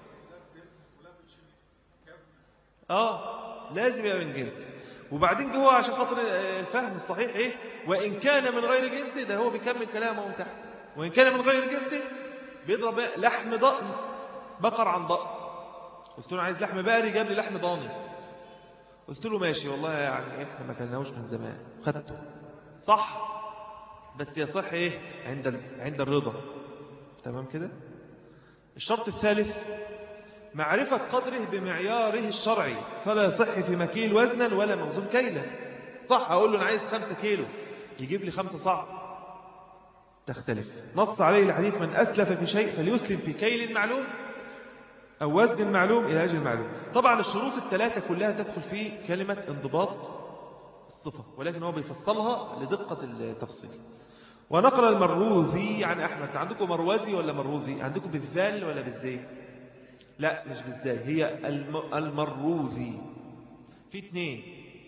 اه لازم يبقى من جنسه وبعدين هو عشان خاطر الفهم الصحيح ايه وان كان من غير جنسه ده هو بيكمل كلامه من تحت وإن كان من غير جنسه بيضرب لحم ضأن بقر عن ضأن قلت له عايز لحم بقري جاب لي لحم ضاني قلت له ماشي والله يعني احنا ما كناهوش من زمان خدته صح بس يصح ايه عند عند الرضا تمام كده الشرط الثالث معرفة قدره بمعياره الشرعي فلا يصح في مكيل وزنا ولا موزون كيلا صح أقول له أنا عايز خمسة كيلو يجيب لي خمسة صعب تختلف نص عليه الحديث من أسلف في شيء فليسلم في كيل معلوم أو وزن معلوم إلى أجل معلوم طبعا الشروط الثلاثة كلها تدخل في كلمة انضباط الصفة ولكن هو بيفصلها لدقة التفصيل ونقل المروزي عن أحمد عندكم مروزي ولا مروزي عندكم بالذال ولا بالزي لا مش بالزاي هي المروزي في اثنين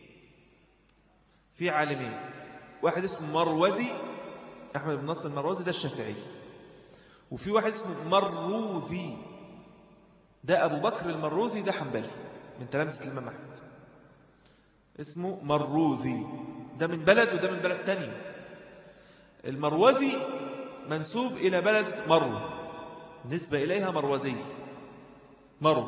في عالمين واحد اسمه مروزي أحمد بن نصر المروزي ده الشافعي وفي واحد اسمه مروزي ده أبو بكر المروزي ده حنبلي من تلامذة الإمام أحمد اسمه مروزي ده من بلد وده من بلد تاني المروزي منسوب إلى بلد مرو نسبة إليها مروزي مرو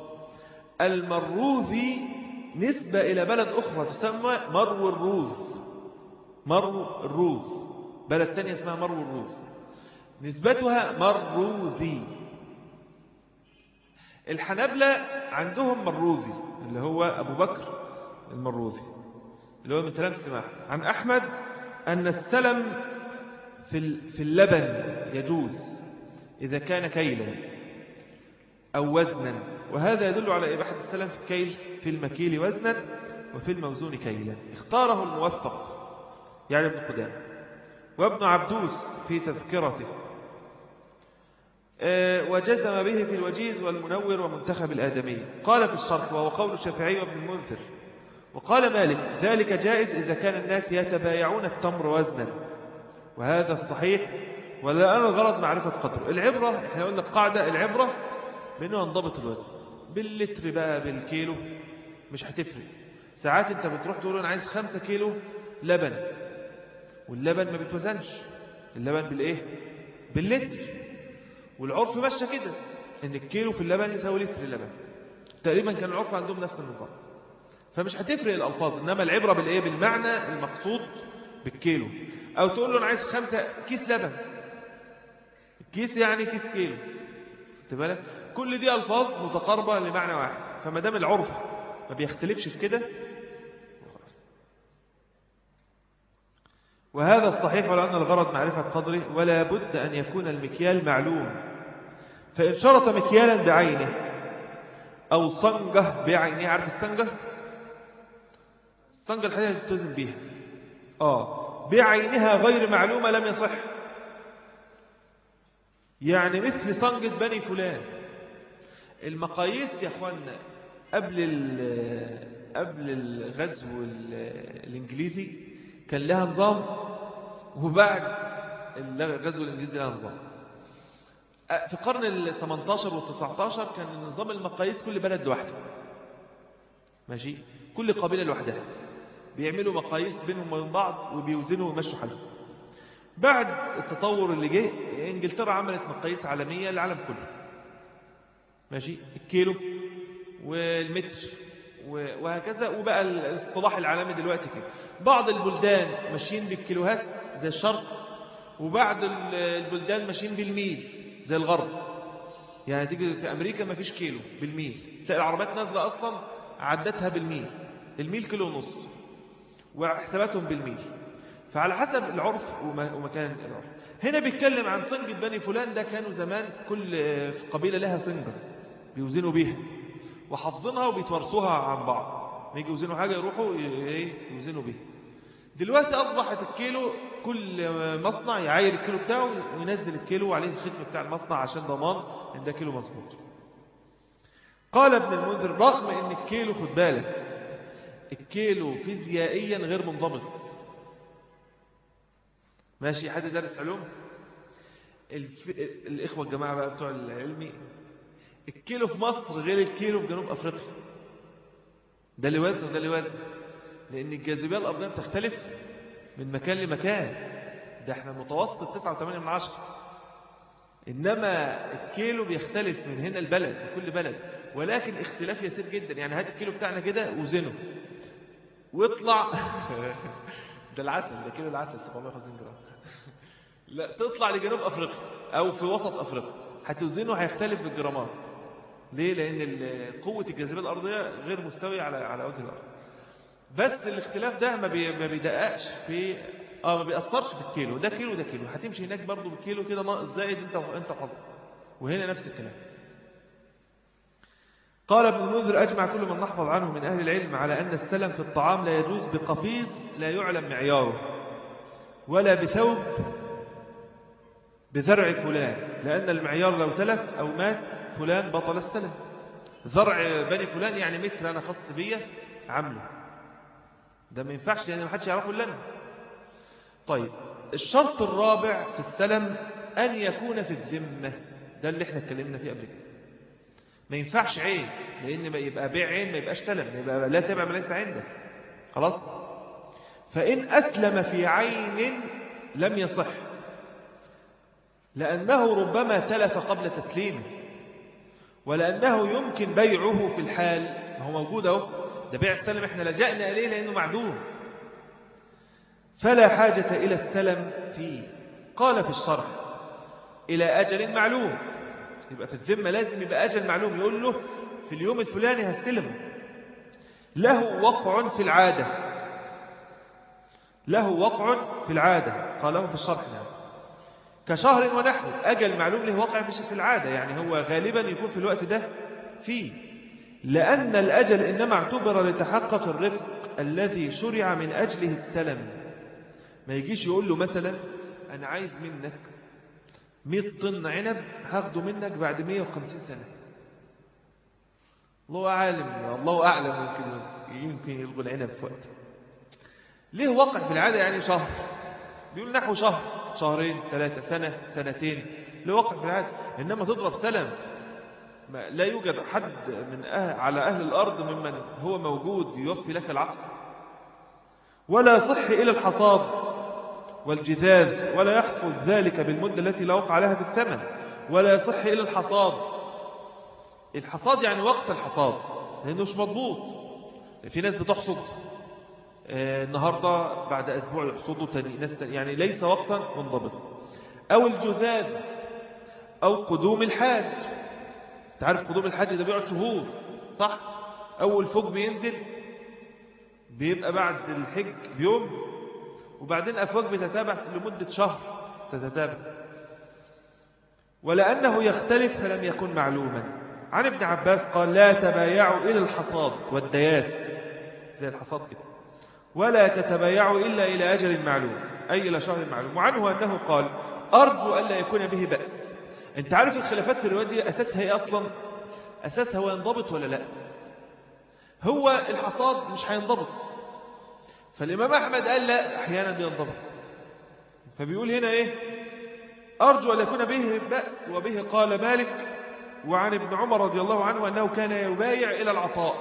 المروزي نسبة إلى بلد أخرى تسمى مرو الروز مرو الروز بلد تانية اسمها مرو الروز نسبتها مروزي الحنابلة عندهم مروزي اللي هو أبو بكر المروزي اللي هو من تلام سماح عن أحمد أن السلم في في اللبن يجوز إذا كان كيلا أو وزنا وهذا يدل على إباحة السلم في الكيل في المكيل وزنا وفي الموزون كيلا اختاره الموفق يعني ابن قدام وابن عبدوس في تذكرته وجزم به في الوجيز والمنور ومنتخب الآدمي قال في الشرح وهو قول الشافعي وابن المنذر وقال مالك ذلك جائز إذا كان الناس يتبايعون التمر وزنا وهذا الصحيح ولا أنا الغرض معرفة قدره العبرة احنا قلنا القاعدة العبرة بأنه ينضبط الوزن باللتر بقى بالكيلو مش هتفرق ساعات انت بتروح تقول انا عايز خمسة كيلو لبن واللبن ما بيتوزنش اللبن بالايه باللتر والعرف ماشي كده ان الكيلو في اللبن يساوي لتر لبن تقريبا كان العرف عندهم نفس النظام فمش هتفرق الالفاظ انما العبره بالايه بالمعنى المقصود بالكيلو او تقول له انا عايز خمسة كيس لبن كيس يعني كيس كيلو بالك كل دي الفاظ متقاربه لمعنى واحد فما دام العرف ما بيختلفش في كده وهذا الصحيح ولأن الغرض معرفة قدره ولا بد أن يكون المكيال معلوم فإن شرط مكيالا بعينه أو صنجة بعينه عارف الصنجة الصنجة الحديثة اللي تتوزن بيها آه بعينها غير معلومة لم يصح يعني مثل صنجة بني فلان المقاييس يا أخوانا قبل قبل الغزو الإنجليزي كان لها نظام وبعد الغزو الإنجليزي لها نظام في القرن ال 18 وال 19 كان نظام المقاييس كل بلد لوحده ماشي كل قبيلة لوحدها بيعملوا مقاييس بينهم وبين بعض وبيوزنوا ويمشوا حالهم بعد التطور اللي جه انجلترا عملت مقاييس عالمية للعالم كله ماشي الكيلو والمتر وهكذا وبقى الاصطلاح العالمي دلوقتي كده بعض البلدان ماشيين بالكيلوهات زي الشرق وبعض البلدان ماشيين بالميل زي الغرب يعني تيجي في أمريكا ما فيش كيلو بالميل تلاقي العربيات نازلة أصلا عدتها بالميل الميل كيلو ونص وحساباتهم بالميل فعلى حسب العرف ومكان العرف هنا بيتكلم عن صنجة بني فلان ده كانوا زمان كل قبيلة لها صنجة بيوزنوا بيها وحافظينها وبيتورثوها عن بعض ما يجي يوزنوا حاجة يروحوا يوزنوا بيها دلوقتي أصبحت الكيلو كل مصنع يعاير الكيلو بتاعه وينزل الكيلو وعليه الختم بتاع المصنع عشان ضمان ان ده كيلو مظبوط قال ابن المنذر رغم ان الكيلو خد بالك الكيلو فيزيائيا غير منضبط ماشي حد دارس علوم الف... الإخوة الجماعة بقى بتوع العلمي الكيلو في مصر غير الكيلو في جنوب أفريقيا ده اللي وزن وده اللي وزن لأن الجاذبية الأرضية بتختلف من مكان لمكان ده احنا متوسط 9.8 من عشرة إنما الكيلو بيختلف من هنا البلد من كل بلد ولكن اختلاف يسير جدا يعني هات الكيلو بتاعنا كده وزنه واطلع ده العسل ده كيلو العسل 750 جرام لا تطلع لجنوب أفريقيا أو في وسط أفريقيا هتوزنه هيختلف بالجرامات ليه؟ لأن قوة الجاذبية الأرضية غير مستوية على على وجه الأرض بس الاختلاف ده ما, بي ما بيدققش في اه ما بيأثرش في الكيلو ده كيلو ده كيلو هتمشي هناك برضو بالكيلو كده ناقص زائد انت انت حظك وهنا نفس الكلام قال ابن المنذر أجمع كل من نحفظ عنه من أهل العلم على أن السلم في الطعام لا يجوز بقفيز لا يعلم معياره ولا بثوب بذرع فلان لأن المعيار لو تلف أو مات فلان بطل السلم زرع بني فلان يعني متر أنا خاص بيا عامله ده ما ينفعش لأن ما حدش يعرفه إلا أنا طيب الشرط الرابع في السلم أن يكون في الذمة ده اللي احنا اتكلمنا فيه قبل كده ما ينفعش عين لأن ما يبقى بيع عين ما يبقاش سلم يبقى لا تبع ما ليس عندك خلاص فإن أسلم في عين لم يصح لأنه ربما تلف قبل تسليمه ولأنه يمكن بيعه في الحال ما هو موجود اهو ده بيع السلم احنا لجأنا إليه لأنه معدوم فلا حاجة إلى السلم فيه قال في الشرح إلى أجل معلوم يبقى في الذمة لازم يبقى أجل معلوم يقول له في اليوم الفلاني هستلمه له وقع في العادة له وقع في العادة قاله في الشرح يعني كشهر ونحو أجل معلوم له وقع مش في العادة يعني هو غالبا يكون في الوقت ده فيه لأن الأجل إنما اعتبر لتحقق الرفق الذي شرع من أجله السلم ما يجيش يقول له مثلا أنا عايز منك 100 طن عنب هاخده منك بعد 150 سنة الله أعلم الله أعلم يمكن يمكن يلغوا العنب في وقت ليه وقع في العادة يعني شهر بيقول نحو شهر شهرين ثلاثة سنة سنتين له وقع في العادة إنما تضرب سلم لا يوجد حد من أهل على أهل الأرض ممن هو موجود يوفي لك العقد ولا صح إلى الحصاد والجذاذ ولا يحصل ذلك بالمدة التي لا وقع لها في الثمن ولا يصح إلى الحصاد الحصاد يعني وقت الحصاد لأنه مش مضبوط في ناس بتحصد آه النهاردة بعد أسبوع يحصدوا تاني ناس تاني يعني ليس وقتا منضبط أو الجذاذ أو قدوم الحاج تعرف قدوم الحاج ده بيقعد شهور صح أول فوق بينزل بيبقى بعد الحج بيوم وبعدين أفواج بتتابع لمدة شهر تتتابع ولأنه يختلف فلم يكن معلوما عن ابن عباس قال لا تبايعوا إلى الحصاد والدياس زي الحصاد كده ولا تتبايعوا إلا إلى أجل معلوم أي إلى شهر معلوم وعنه أنه قال أرجو ألا يكون به بأس أنت عارف الخلافات في الرواية دي أساسها إيه أصلا أساسها هو ينضبط ولا لا هو الحصاد مش هينضبط فالإمام أحمد قال لا أحيانا بينضبط فبيقول هنا إيه أرجو أن يكون به بأس وبه قال مالك وعن ابن عمر رضي الله عنه أنه كان يبايع إلى العطاء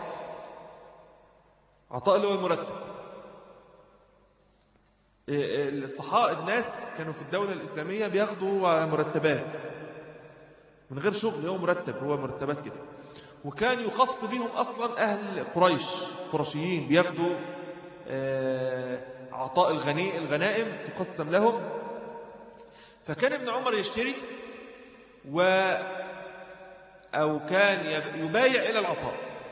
عطاء اللي هو المرتب الصحاء الناس كانوا في الدولة الإسلامية بياخدوا مرتبات من غير شغل هو مرتب هو مرتبات كده وكان يخص بهم أصلا أهل قريش قرشيين بياخدوا عطاء الغني الغنائم تقسم لهم فكان ابن عمر يشتري و أو كان يبايع إلى العطاء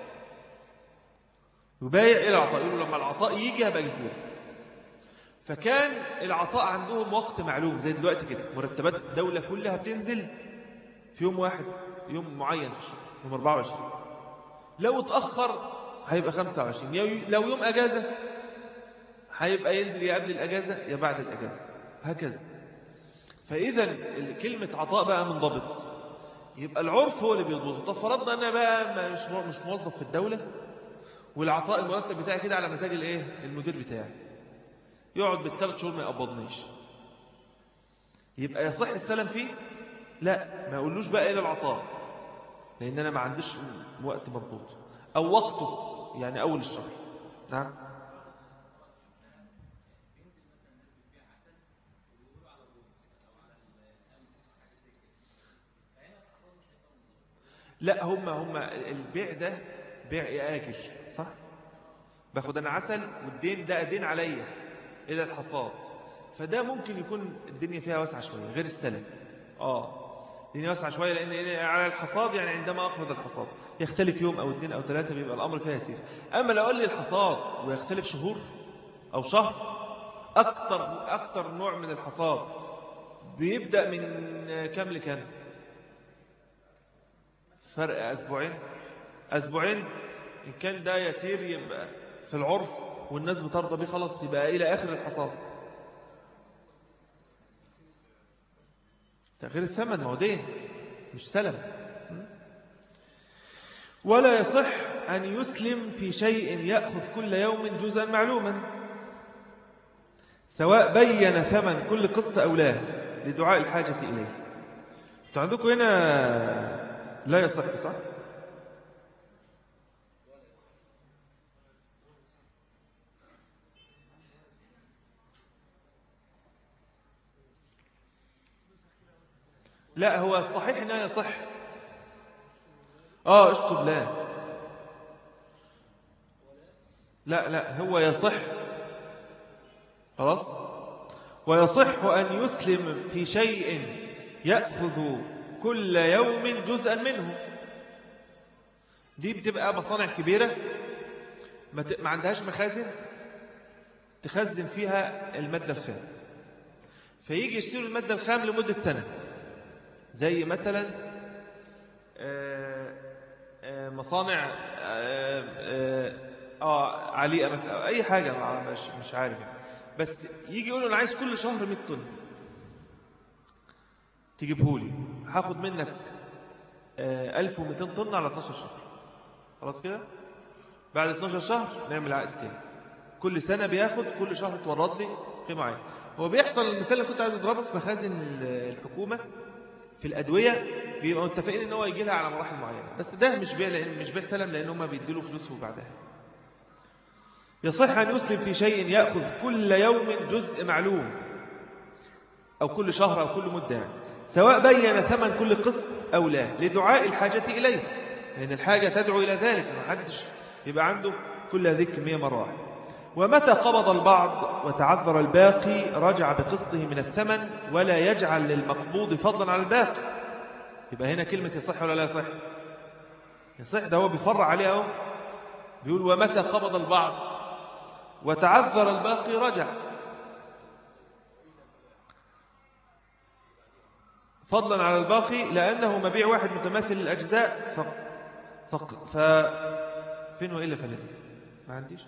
يبايع إلى العطاء يقولوا لما العطاء يجي هبقى أجيبه فكان العطاء عندهم وقت معلوم زي دلوقتي كده مرتبات الدولة كلها بتنزل في يوم واحد يوم معين في الشهر يوم 24 لو اتأخر هيبقى 25 لو يوم أجازة هيبقى ينزل يا قبل الأجازة يا بعد الأجازة هكذا فإذا كلمة عطاء بقى منضبط يبقى العرف هو اللي بيضبطه طب فرضنا أنا بقى مش مش موظف في الدولة والعطاء المرتب بتاعي كده على مزاج الايه المدير بتاعي يقعد بالثلاث شهور ما يقبضنيش يبقى يصح السلم فيه لا ما اقولوش بقى الى العطاء لان انا ما عنديش وقت مضبوط او وقته يعني اول الشهر نعم لا هم هم البيع ده بيع آجل صح باخد أنا عسل والدين ده دين عليا إلى الحصاد فده ممكن يكون الدنيا فيها واسعة شوية غير السلم آه الدنيا واسعة شوية لأن على الحصاد يعني عندما أقبض الحصاد يختلف يوم أو اثنين أو ثلاثة بيبقى الأمر فيها يسير أما لو قال لي الحصاد ويختلف شهور أو شهر أكتر, أكتر نوع من الحصاد بيبدأ من كام لكام فرق أسبوعين أسبوعين إن كان ده يسير يبقى في العرف والناس بترضى بيه خلاص يبقى إلى آخر الحصاد تغيير الثمن ما هو دين مش سلم ولا يصح أن يسلم في شيء يأخذ كل يوم جزءا معلوما سواء بين ثمن كل قسط أو لا لدعاء الحاجة إليه انتوا عندكم هنا لا يصح صح لا هو الصحيح انه يصح اه اشطب لا لا لا هو يصح خلاص ويصح أن يسلم في شيء يأخذ كل يوم جزءا منه دي بتبقى مصانع كبيرة ما, ت... ما عندهاش مخازن تخزن فيها المادة الخام فيجي يشتري المادة الخام لمدة سنة زي مثلا آه، آه، مصانع آه، آه، اه عليقة مثلا أو أي حاجة مع- مش, مش عارف بس يجي يقول له أنا عايز كل شهر 100 طن تجيبهولي هاخد منك آه، 1200 طن على 12 شهر خلاص كده بعد 12 شهر نعمل عقد تاني كل سنة بياخد كل شهر تورد لي قيمة معينة هو بيحصل المثال اللي كنت عايز اضربه في مخازن ال- الحكومة في الأدوية بيبقوا متفقين ان هو يجي لها على مراحل معينة بس ده مش بيع لأن مش بيع سلم لأن هم بيديله فلوسه بعدها يصح أن يسلم في شيء يأخذ كل يوم جزء معلوم أو كل شهر أو كل مدة يعني. سواء بين ثمن كل قسط أو لا لدعاء الحاجة إليه لأن الحاجة تدعو إلى ذلك ما حدش يبقى عنده كل هذه الكمية مرة واحدة ومتى قبض البعض وتعذر الباقي رجع بقسطه من الثمن ولا يجعل للمقبوض فضلا على الباقي يبقى هنا كلمة يصح ولا لا يصح يصح ده هو بيفرع عليه اهو بيقول ومتى قبض البعض وتعذر الباقي رجع فضلا على الباقي لأنه مبيع واحد متماثل الأجزاء ف... ف... ف... فين وإلا فلدي ما عنديش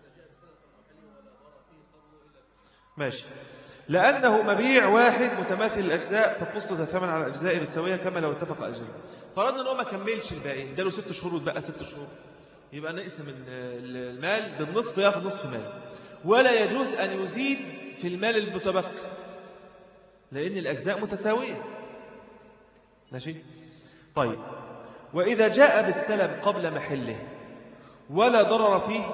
ماشي لأنه مبيع واحد متماثل الأجزاء فقصة الثمن على الأجزاء بالسوية كما لو اتفق أجل فرضنا أنه ما كملش الباقي اداله ست شهور وتبقى ست شهور يبقى نقسم المال بالنصف ياخذ نصف مال ولا يجوز أن يزيد في المال المتبقي لأن الأجزاء متساوية ماشي طيب وإذا جاء بالسلم قبل محله ولا ضرر فيه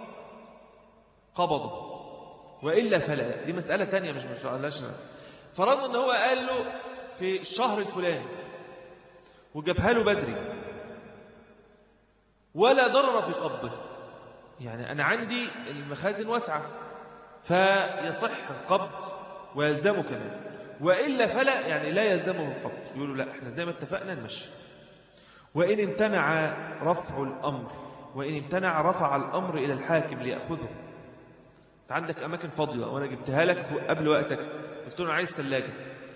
قبضه وإلا فلا دي مسألة تانية مش مش علاش فرضنا ان هو قال له في الشهر الفلاني وجابها له بدري ولا ضرر في قبضه يعني أنا عندي المخازن واسعة فيصح القبض ويلزمه كمان وإلا فلا يعني لا يلزمه القبض يقولوا لا احنا زي ما اتفقنا نمشي وإن امتنع رفع الأمر وإن امتنع رفع الأمر إلى الحاكم ليأخذه انت عندك أماكن فاضية وأنا جبتها لك قبل وقتك قلت له أنا عايز ثلاجة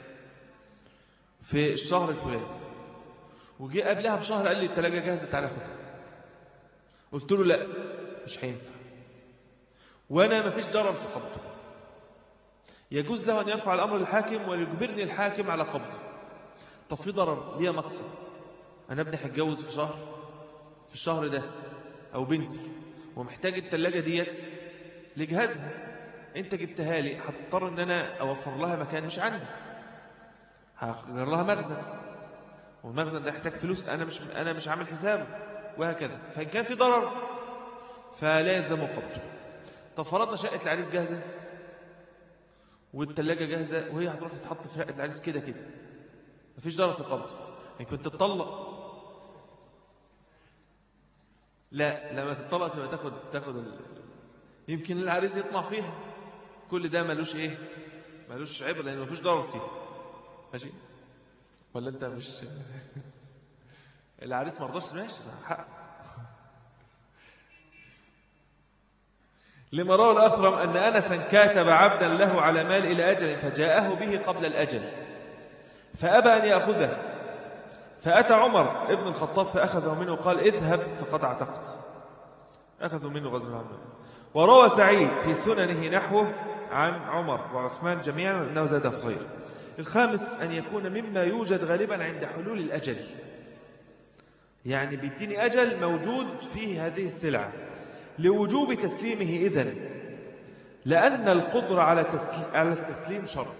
في الشهر الفلاني وجي قبلها بشهر قال لي الثلاجة جاهزة تعالى خدها قلت له لا مش هينفع وأنا ما فيش ضرر في قبضه يجوز له أن يرفع الأمر للحاكم ويجبرني الحاكم على قبضه طب في ضرر ليه مقصد أنا ابني هتجوز في شهر في الشهر ده أو بنتي ومحتاج الثلاجة ديت لجهازها انت جبتها لي هضطر ان انا اوفر لها مكان مش عندي هغير لها مخزن والمخزن ده يحتاج فلوس انا مش انا مش عامل حسابه وهكذا فان كان في ضرر فلا يلزم قبضه طب فرضنا شقه العريس جاهزه والثلاجه جاهزه وهي هتروح تتحط في شقه العريس كده كده مفيش ضرر في قبضه يعني كنت تطلق لا لما تطلق تبقى تاخد تاخد ال... يمكن العريس يطمع فيها كل ده ملوش ايه ملوش عبء لان مفيش ضرر فيه ماشي ولا انت مش العريس ما رضاش ماشي حق لما روى الأثرم أن أنسا كاتب عبدا له على مال إلى أجل فجاءه به قبل الأجل فأبى أن يأخذه فأتى عمر ابن الخطاب فأخذه منه وقال اذهب فقد اعتقت أخذوا منه غزو عنه وروى سعيد في سننه نحوه عن عمر وعثمان جميعا أنه زاد خير الخامس أن يكون مما يوجد غالبا عند حلول الأجل يعني بيديني أجل موجود فيه هذه السلعة لوجوب تسليمه إذن لأن القدرة على على التسليم شرط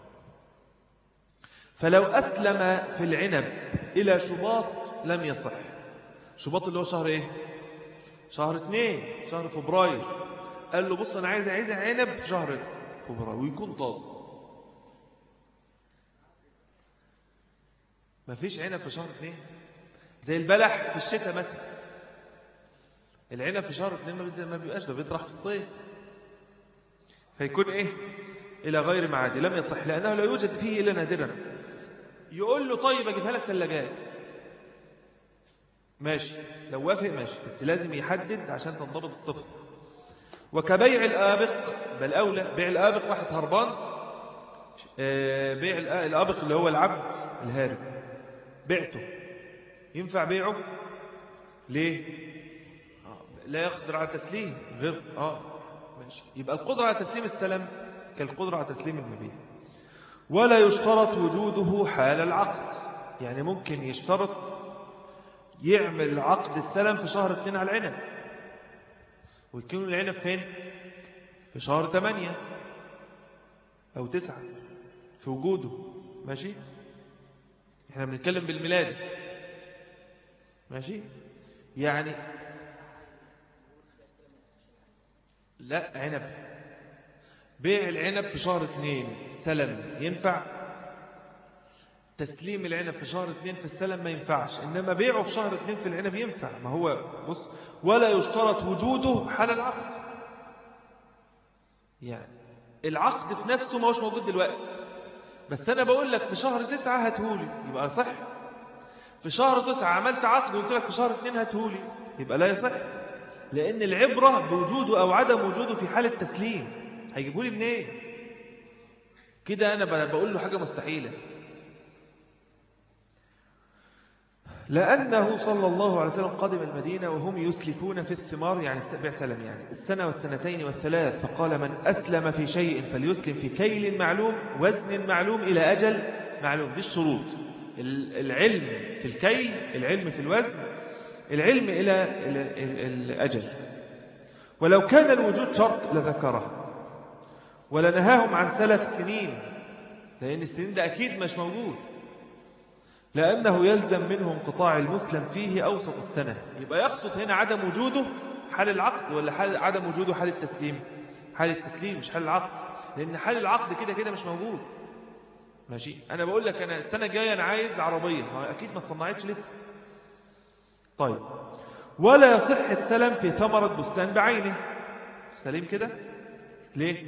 فلو أسلم في العنب إلى شباط لم يصح شباط اللي هو شهر إيه شهر اثنين شهر فبراير قال له بص أنا عايز عايز عنب في شهر فبراير ويكون طازة ما فيش عنب في شهر اثنين زي البلح في الشتاء مثلا العنب في شهر اثنين ما بيبقاش ده بيطرح في الصيف فيكون ايه الى غير معادي لم يصح لانه لا يوجد فيه الا نادرا يقول له طيب اجيبها لك ثلاجات ماشي لو وافق ماشي بس لازم يحدد عشان تنضبط الصفة وكبيع الآبق بل أولى بيع الآبق واحد هربان آه، بيع الآبق اللي هو العبد الهارب بعته ينفع بيعه ليه آه، لا يقدر على تسليم غير اه ماشي يبقى القدرة على تسليم السلام كالقدرة على تسليم المبيع ولا يشترط وجوده حال العقد يعني ممكن يشترط يعمل عقد السلام في شهر اثنين على العنب ويكون العنب فين في شهر ثمانية أو تسعة في وجوده ماشي احنا بنتكلم بالميلاد ماشي يعني لا عنب بيع العنب في شهر اثنين سلم ينفع تسليم العنب في شهر اثنين في السلم ما ينفعش إنما بيعه في شهر اثنين في العنب ينفع ما هو بص ولا يشترط وجوده حال العقد يعني العقد في نفسه ما هوش موجود دلوقتي بس أنا بقول لك في شهر تسعة هتهولي يبقى صح في شهر تسعة عملت عقد وقلت لك في شهر اثنين هتهولي يبقى لا يصح لأن العبرة بوجوده أو عدم وجوده في حال التسليم هيجيبوا لي منين كده أنا بقول له حاجة مستحيلة لأنه صلى الله عليه وسلم قدم المدينة وهم يسلفون في الثمار يعني استبع سلم يعني السنة والسنتين والثلاث فقال من أسلم في شيء فليسلم في كيل معلوم وزن معلوم إلى أجل معلوم دي الشروط العلم في الكيل العلم في الوزن العلم إلى الأجل ولو كان الوجود شرط لذكره ولنهاهم عن ثلاث سنين لأن السنين ده أكيد مش موجود لأنه يلزم منه انقطاع المسلم فيه أوسط السنة يبقى يقصد هنا عدم وجوده حال العقد ولا حال عدم وجوده حال التسليم حال التسليم مش حال العقد لأن حال العقد كده كده مش موجود ماشي أنا بقول لك أنا السنة الجاية أنا عايز عربية أكيد ما تصنعتش لسه طيب ولا يصح السلم في ثمرة بستان بعينه سليم كده ليه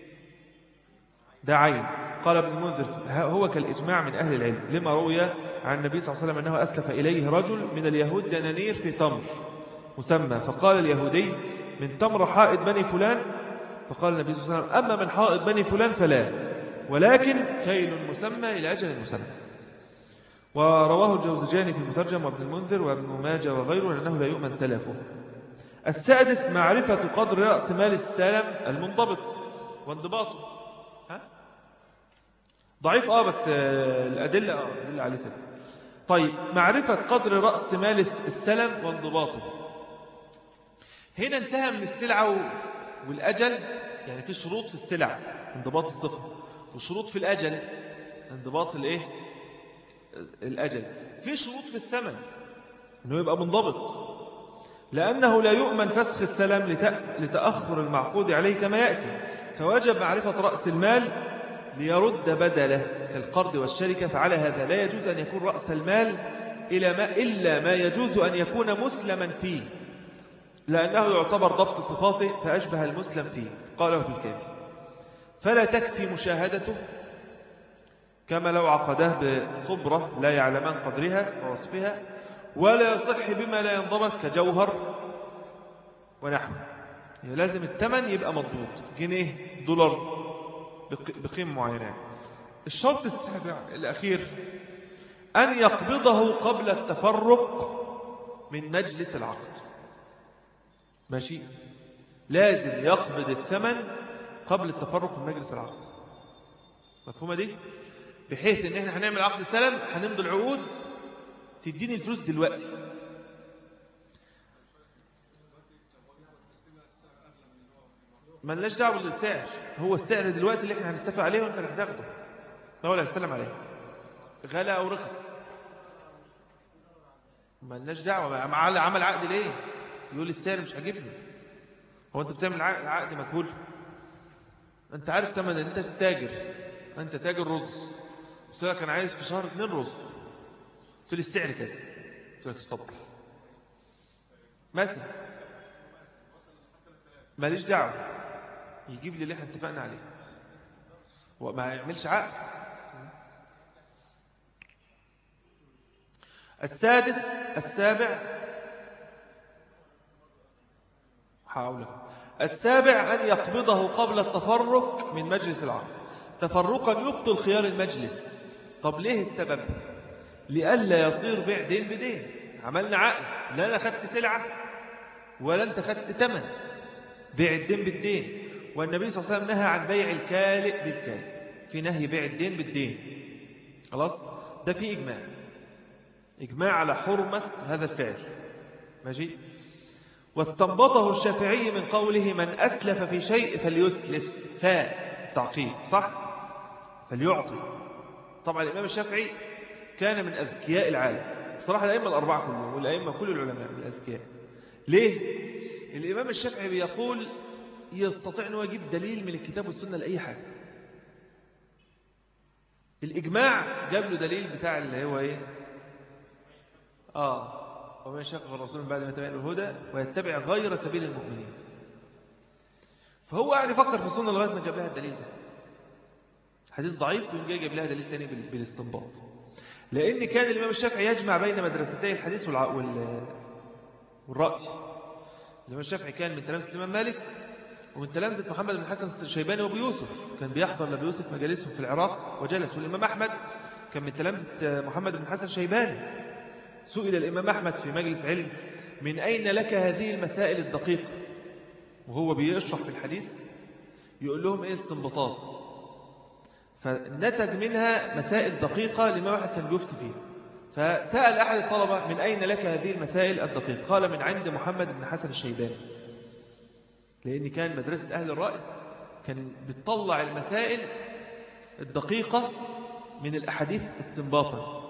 ده عين قال ابن المنذر هو كالإجماع من أهل العلم لما روي عن النبي صلى الله عليه وسلم أنه أسلف إليه رجل من اليهود دنانير في تمر مسمى فقال اليهودي من تمر حائط بني فلان فقال النبي صلى الله عليه وسلم أما من حائط بني فلان فلا ولكن كيل مسمى إلى أجل مسمى ورواه الجوزجاني في المترجم وابن المنذر وابن ماجه وغيره لأنه لا يؤمن تلفه السادس معرفة قدر رأس مال السلم المنضبط وانضباطه ها؟ ضعيف اه بس الأدلة اه الأدلة عليه كده طيب معرفة قدر رأس مال السلم وانضباطه هنا انتهى من السلعة والأجل يعني في شروط في السلع انضباط الصفة وشروط في الأجل انضباط الايه الأجل في شروط في الثمن انه يبقى منضبط لأنه لا يؤمن فسخ السلام لتأخر المعقود عليه كما يأتي فوجب معرفة رأس المال ليرد بدله كالقرض والشركة فعلى هذا لا يجوز أن يكون رأس المال إلى ما إلا ما يجوز أن يكون مسلما فيه لأنه يعتبر ضبط صفاته فأشبه المسلم فيه قاله في الكافي فلا تكفي مشاهدته كما لو عقده بصبرة لا يعلمان قدرها ووصفها ولا يصح بما لا ينضبط كجوهر ونحوه يعني لازم الثمن يبقى مضبوط جنيه دولار بقيمة معينة الشرط السابع الأخير أن يقبضه قبل التفرق من مجلس العقد ماشي لازم يقبض الثمن قبل التفرق من مجلس العقد مفهومة دي بحيث ان احنا هنعمل عقد سلم هنمضي العقود تديني الفلوس دلوقتي ملناش دعوه بالسعر هو السعر دلوقتي اللي احنا هنتفق عليه وانت اللي هتاخده هو اللي هيستلم عليه غلا او رخص ملناش دعوه عمل عقد ليه يقول السعر مش عاجبني هو انت بتعمل عقد مجهول انت عارف تمن ان انت تاجر انت تاجر رز قلت لك انا عايز في شهر اتنين رز قلت لي السعر كذا قلت لك استبر مثلا ماليش دعوه يجيب لي اللي احنا اتفقنا عليه وما يعملش عقد السادس السابع حاولك السابع أن يقبضه قبل التفرق من مجلس العقد تفرقا يبطل خيار المجلس طب ليه السبب لئلا يصير بيع دين بدين عملنا عقد لا أنا خدت سلعة ولا أنت خدت ثمن بيع الدين بالدين والنبي صلى الله عليه وسلم نهى عن بيع الكالئ بالكالئ في نهي بيع الدين بالدين خلاص ده في إجماع إجماع على حرمة هذا الفعل ماشي واستنبطه الشافعي من قوله من أسلف في شيء فليسلف فاء تعقيب صح فليعطي طبعا الإمام الشافعي كان من أذكياء العالم بصراحة الأئمة الأربعة كلهم والأئمة كل العلماء من الأذكياء ليه؟ الإمام الشافعي بيقول يستطيع أنه يجيب دليل من الكتاب والسنة لأي حاجة الإجماع جاب له دليل بتاع اللي هو إيه آه ومن شق الرسول من بعد ما تبين الهدى ويتبع غير سبيل المؤمنين فهو قاعد يفكر في السنة لغاية ما جاب لها الدليل ده حديث ضعيف ثم جاي جاب لها دليل ثاني بالاستنباط لأن كان الإمام الشافعي يجمع بين مدرستي الحديث والع... وال... والرأي الإمام الشافعي كان من تلامذة الإمام مالك ومن تلامذة محمد بن حسن الشيباني وابو يوسف كان بيحضر لابو يوسف مجالسهم في العراق وجلس والإمام أحمد كان من تلامذة محمد بن حسن الشيباني سئل الإمام أحمد في مجلس علم من أين لك هذه المسائل الدقيقة وهو بيشرح في الحديث يقول لهم إيه استنبطات فنتج منها مسائل دقيقة لما واحد كان بيفتي فيها فسأل أحد الطلبة من أين لك هذه المسائل الدقيقة قال من عند محمد بن حسن الشيباني لأن كان مدرسة أهل الرأي كان بتطلع المسائل الدقيقة من الأحاديث استنباطا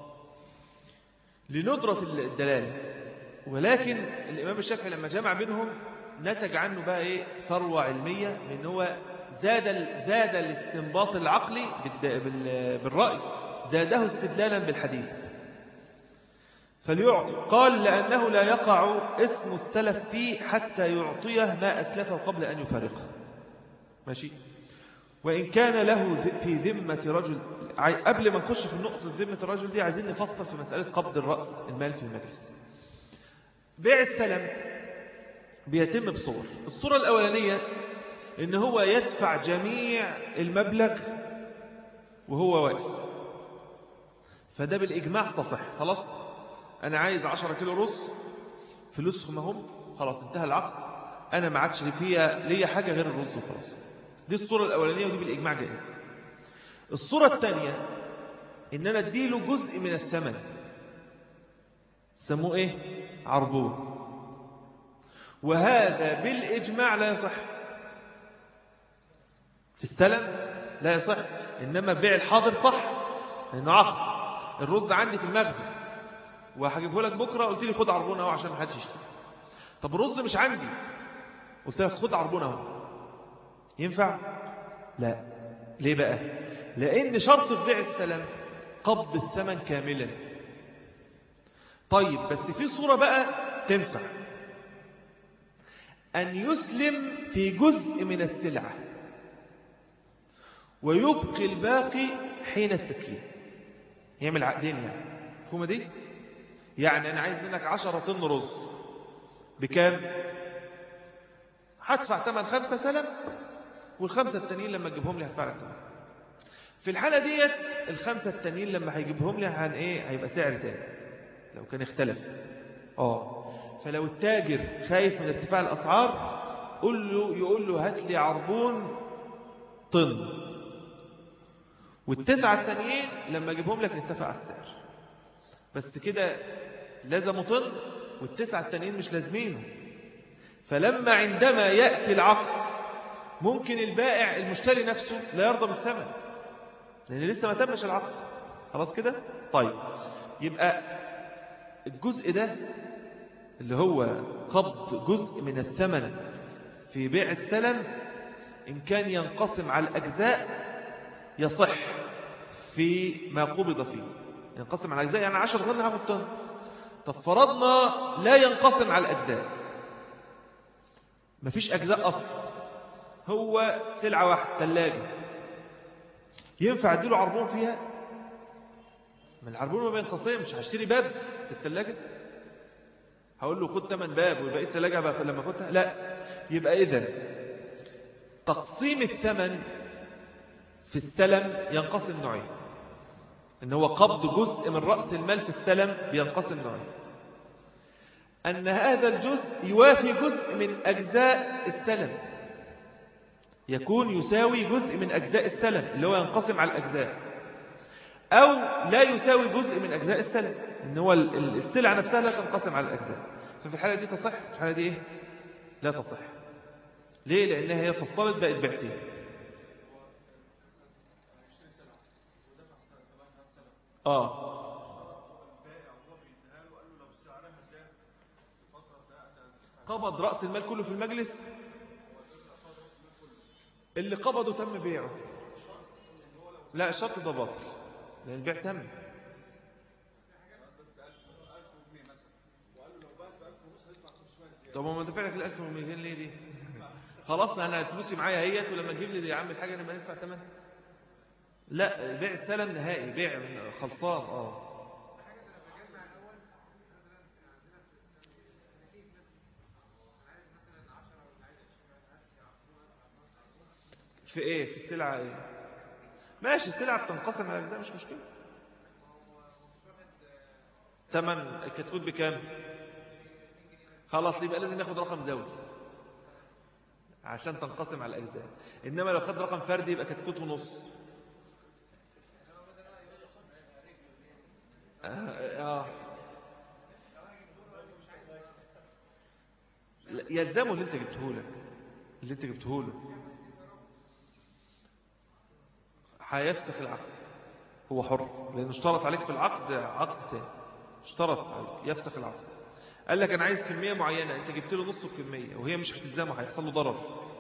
لندرة الدلالة ولكن الإمام الشافعي لما جمع بينهم نتج عنه بقى إيه ثروة علمية من هو زاد زاد الاستنباط العقلي بالرأي زاده استدلالا بالحديث فليعطي قال لأنه لا يقع اسم السلف فيه حتى يعطيه ما أسلفه قبل أن يفارقه ماشي وإن كان له في ذمة رجل قبل ما نخش في نقطة ذمة الرجل دي عايزين نفصل في مسألة قبض الرأس المال في المجلس بيع السلم بيتم بصور الصورة الأولانية إن هو يدفع جميع المبلغ وهو واقف فده بالإجماع تصح خلاص أنا عايز 10 كيلو رز فلوسهم هم خلاص انتهى العقد أنا ما عادش فيها ليا حاجة غير الرز وخلاص دي الصورة الأولانية ودي بالإجماع جائزة الصورة الثانية إن أنا أديله جزء من الثمن سموه إيه عربون وهذا بالإجماع لا يصح في السلم لا يصح إنما بيع الحاضر صح لأنه عقد الرز عندي في المخزن وهجيبه لك بكرة قلت لي خد عربون اهو عشان ما حدش يشتري طب الرز مش عندي قلت لك خد عربون اهو ينفع لا ليه بقى لأن شرط في بيع السلم قبض الثمن كاملا طيب بس في صورة بقى تنفع أن يسلم في جزء من السلعة ويبقي الباقي حين التسليم يعمل عقدين يعني فهمة دي يعني أنا عايز منك عشرة طن رز بكام هدفع ثمن خمسة سلم والخمسة التانيين لما تجيبهم لي هدفع لك ثمن في الحالة ديت الخمسة التانيين لما هيجيبهم لي هن ايه هيبقى سعر تاني لو كان اختلف اه فلو التاجر خايف من ارتفاع الأسعار قل له يقول له هات لي عربون طن والتسعة التانيين لما اجيبهم لك نتفق على السعر بس كده لازموا طن والتسعة التانيين مش لازمينه فلما عندما يأتي العقد ممكن البائع المشتري نفسه لا يرضى بالثمن لأن لسه ما تمش العقد خلاص كده طيب يبقى الجزء ده اللي هو قبض جزء من الثمن في بيع السلم إن كان ينقسم على الأجزاء يصح في ما قبض فيه ينقسم على الأجزاء يعني 10 طن هاخد طن طب فرضنا لا ينقسم على الأجزاء مفيش أجزاء أصلا هو سلعة واحدة ثلاجة ينفع اديله عربون فيها ما العربون ما بينقسمش هشتري باب في الثلاجة هقول له خد 8 باب ويبقى الثلاجة بقى لما اخدها لا يبقى اذا تقسيم الثمن في السلم ينقسم نوعين ان هو قبض جزء من رأس المال في السلم بينقسم نوعين أن هذا الجزء يوافي جزء من أجزاء السلم يكون يساوي جزء من أجزاء السلم اللي هو ينقسم على الأجزاء أو لا يساوي جزء من أجزاء السلم إن هو السلعة نفسها لا تنقسم على الأجزاء ففي الحالة دي تصح في الحالة دي إيه؟ لا تصح ليه لأنها هي فصلت بقت بعتين آه قبض رأس المال كله في المجلس اللي قبضه تم بيعه لا الشرط ده باطل لأن البيع تم طب ما دفع لك الألف ومئتين ليه دي خلاص انا فلوسي معايا اهيت ولما تجيب لي يا عم الحاجه نبقى ندفع ثمن لا بيع السلم نهائي بيع خلصان اه في ايه في السلعة ايه ماشي السلعة بتنقسم على اجزاء مش مشكلة تمن الكتكوت بكام خلاص يبقى لازم ياخد رقم زوجي عشان تنقسم على الاجزاء انما لو خد رقم فردي يبقى كتكوت ونص آه. آه. يلزمه اللي انت جبته لك اللي انت جبته له هيفسخ العقد هو حر لأنه اشترط عليك في العقد عقد تاني اشترط عليك يفسخ العقد قال لك أنا عايز كمية معينة أنت جبت له نص الكمية وهي مش هتلزمه هيحصل له ضرر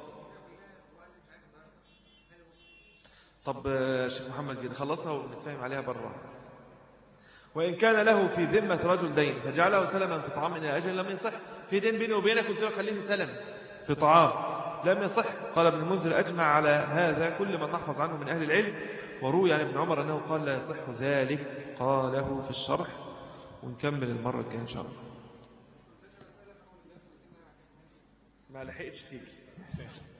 طب شيخ محمد كده خلصنا ونتفاهم عليها بره وإن كان له في ذمة رجل دين فجعله سلما في طعام إلى أجل لم يصح في دين بيني وبينك قلت له خليني سلم في طعام لم يصح قال ابن المنذر أجمع على هذا كل من نحفظ عنه من أهل العلم وروي عن ابن عمر أنه قال لا يصح ذلك قاله في الشرح ونكمل المرة الجاية إن شاء الله ما لحقتش تيجي